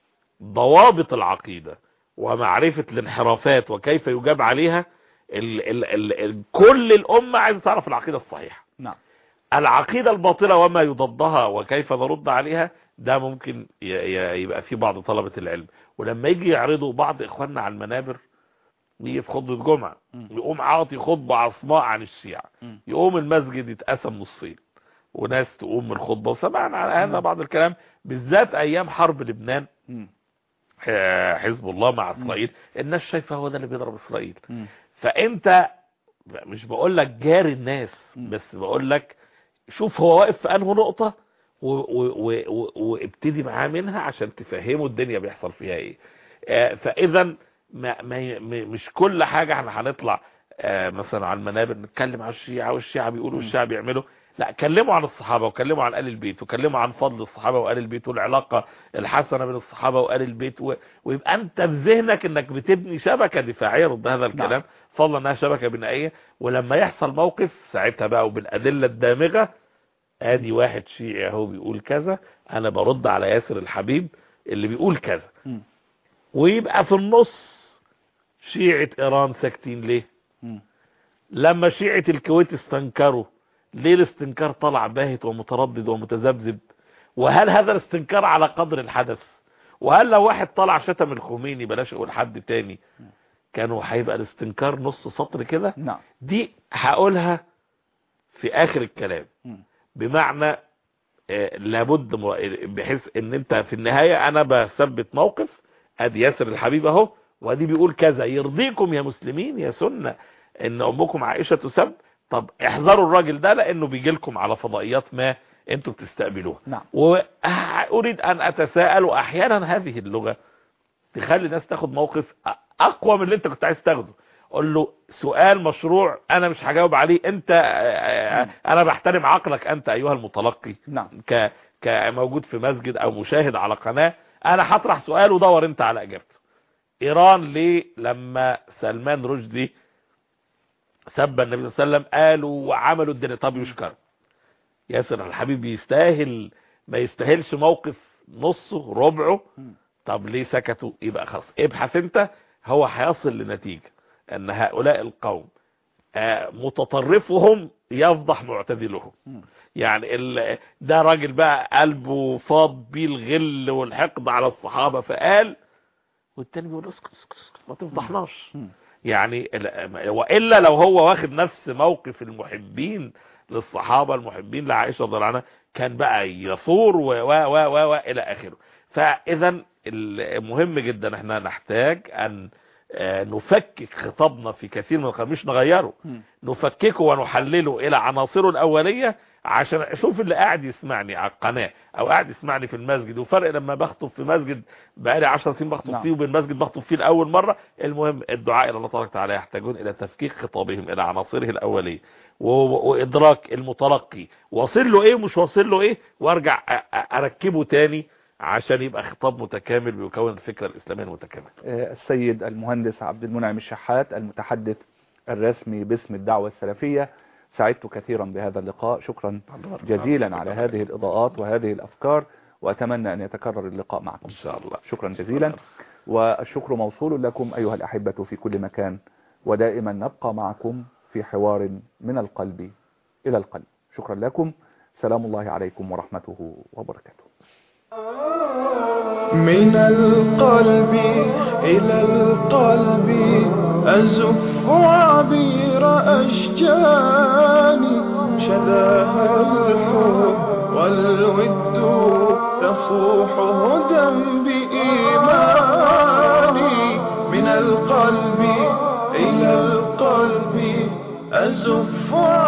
[SPEAKER 4] ضوابط العقيدة ومعرفة الانحرافات وكيف يجاب عليها ال ال ال ال كل الأمة عايزة تعرف العقيدة الصحيحة
[SPEAKER 3] نعم
[SPEAKER 4] العقيدة الباطلة وما يضادها وكيف نرد عليها ده ممكن ي- ي- يبقى في بعض طلبة العلم ولما يجي يعرضوا بعض إخواننا على المنابر يجي في خطبة جمعة
[SPEAKER 3] مم.
[SPEAKER 4] يقوم عاطي خطبة عصماء عن الشيعة
[SPEAKER 3] مم.
[SPEAKER 4] يقوم المسجد يتقسم نصين وناس تقوم من الخطبة وسمعنا على هذا بعض الكلام بالذات أيام حرب لبنان
[SPEAKER 3] مم.
[SPEAKER 4] ح- حزب الله مع إسرائيل الناس شايفة هو ده اللي بيضرب إسرائيل
[SPEAKER 3] مم.
[SPEAKER 4] فانت مش بقول لك جاري الناس
[SPEAKER 3] مم.
[SPEAKER 4] بس بقول لك شوف هو واقف في انه نقطة و- و- و- و- وابتدي معاه منها عشان تفهمه الدنيا بيحصل فيها ايه آه، فاذا ما ما ي- م- مش كل حاجة احنا هنطلع آه، مثلا على المنابر نتكلم على الشيعة والشيعة بيقولوا والشيعة بيعملوا لا كلموا عن الصحابة وكلموا عن آل البيت وكلموا عن فضل الصحابة وآل البيت والعلاقة الحسنة بين الصحابة وآل البيت و... ويبقى انت في ذهنك انك بتبني شبكة دفاعية ضد هذا الكلام فضلا انها شبكة بنائية ولما يحصل موقف ساعتها بقى وبالأدلة الدامغة ادي واحد شيعي اهو بيقول كذا انا برد على ياسر الحبيب اللي بيقول كذا
[SPEAKER 3] مم.
[SPEAKER 4] ويبقى في النص شيعة ايران ساكتين ليه
[SPEAKER 3] مم.
[SPEAKER 4] لما شيعة الكويت استنكروا ليه الاستنكار طلع باهت ومتردد ومتذبذب وهل هذا الاستنكار على قدر الحدث وهل لو واحد طلع شتم الخميني بلاش اقول حد تاني كانوا هيبقى الاستنكار نص سطر كده
[SPEAKER 3] نعم
[SPEAKER 4] دي هقولها في اخر الكلام
[SPEAKER 3] مم.
[SPEAKER 4] بمعنى آه، لابد مر- بحيث ان انت في النهاية انا بثبت موقف ادي ياسر الحبيب اهو وادي بيقول كذا يرضيكم يا مسلمين يا سنة ان امكم عائشة تسب طب احذروا الراجل ده لانه بيجي لكم على فضائيات ما انتوا بتستقبلوها
[SPEAKER 3] نعم
[SPEAKER 4] واريد ان اتساءل واحيانا هذه اللغة تخلي الناس تاخد موقف أ- اقوى من اللي انت كنت عايز تاخده قول له سؤال مشروع انا مش هجاوب عليه انت آه، آه، انا بحترم عقلك انت ايها المتلقي
[SPEAKER 3] نعم
[SPEAKER 4] ك كموجود في مسجد او مشاهد على قناة انا هطرح سؤال ودور انت على اجابته ايران ليه لما سلمان رشدي سب النبي صلى الله عليه وسلم قالوا وعملوا الدنيا طب يشكر ياسر الحبيب يستاهل ما يستاهلش موقف نصه ربعه
[SPEAKER 3] مم.
[SPEAKER 4] طب ليه سكتوا يبقى خلاص ابحث انت هو هيصل لنتيجة ان هؤلاء القوم آه، متطرفهم يفضح معتدلهم
[SPEAKER 3] مم.
[SPEAKER 4] يعني ال... ده راجل بقى قلبه فاض بيه الغل والحقد على الصحابة فقال والتاني بيقول اسكت اسكت اسكت ما تفضحناش
[SPEAKER 3] مم.
[SPEAKER 4] يعني ال- والا لو هو واخد نفس موقف المحبين للصحابة المحبين لعائشة رضي الله عنها كان بقى يثور و و و و, و الى اخره فاذا المهم جدا احنا نحتاج ان آه، نفكك خطابنا في كثير من القضايا مش نغيره
[SPEAKER 3] مم.
[SPEAKER 4] نفككه ونحلله الى عناصره الاولية عشان اشوف اللي قاعد يسمعني على القناة او قاعد يسمعني في المسجد وفرق لما بخطب في مسجد بقالي 10 سنين بخطب
[SPEAKER 3] نعم.
[SPEAKER 4] فيه وبين مسجد بخطب فيه لاول مرة المهم الدعاء الى الله تبارك وتعالى يحتاجون الى تفكيك خطابهم الى عناصره الاولية و- وادراك المتلقي واصل له ايه ومش واصل له ايه وارجع أ- أ- اركبه تاني عشان يبقى خطاب متكامل ويكون الفكره الاسلاميه المتكامله
[SPEAKER 3] آه، السيد المهندس عبد المنعم الشحات المتحدث الرسمي باسم الدعوة السلفية سعدت كثيرا بهذا اللقاء شكرا جزيلا على هذه الإضاءات وهذه الأفكار وأتمنى أن يتكرر اللقاء معكم
[SPEAKER 4] ان شاء الله
[SPEAKER 3] شكرا جزيلا والشكر موصول لكم أيها الأحبة في كل مكان ودائما نبقى معكم في حوار من القلب إلى القلب شكرا لكم سلام الله عليكم ورحمته وبركاته
[SPEAKER 2] من القلب إلى القلب أزف عبير أشجاني شذاها الحب والود يصوح هدى بإيماني من القلب إلى القلب أزف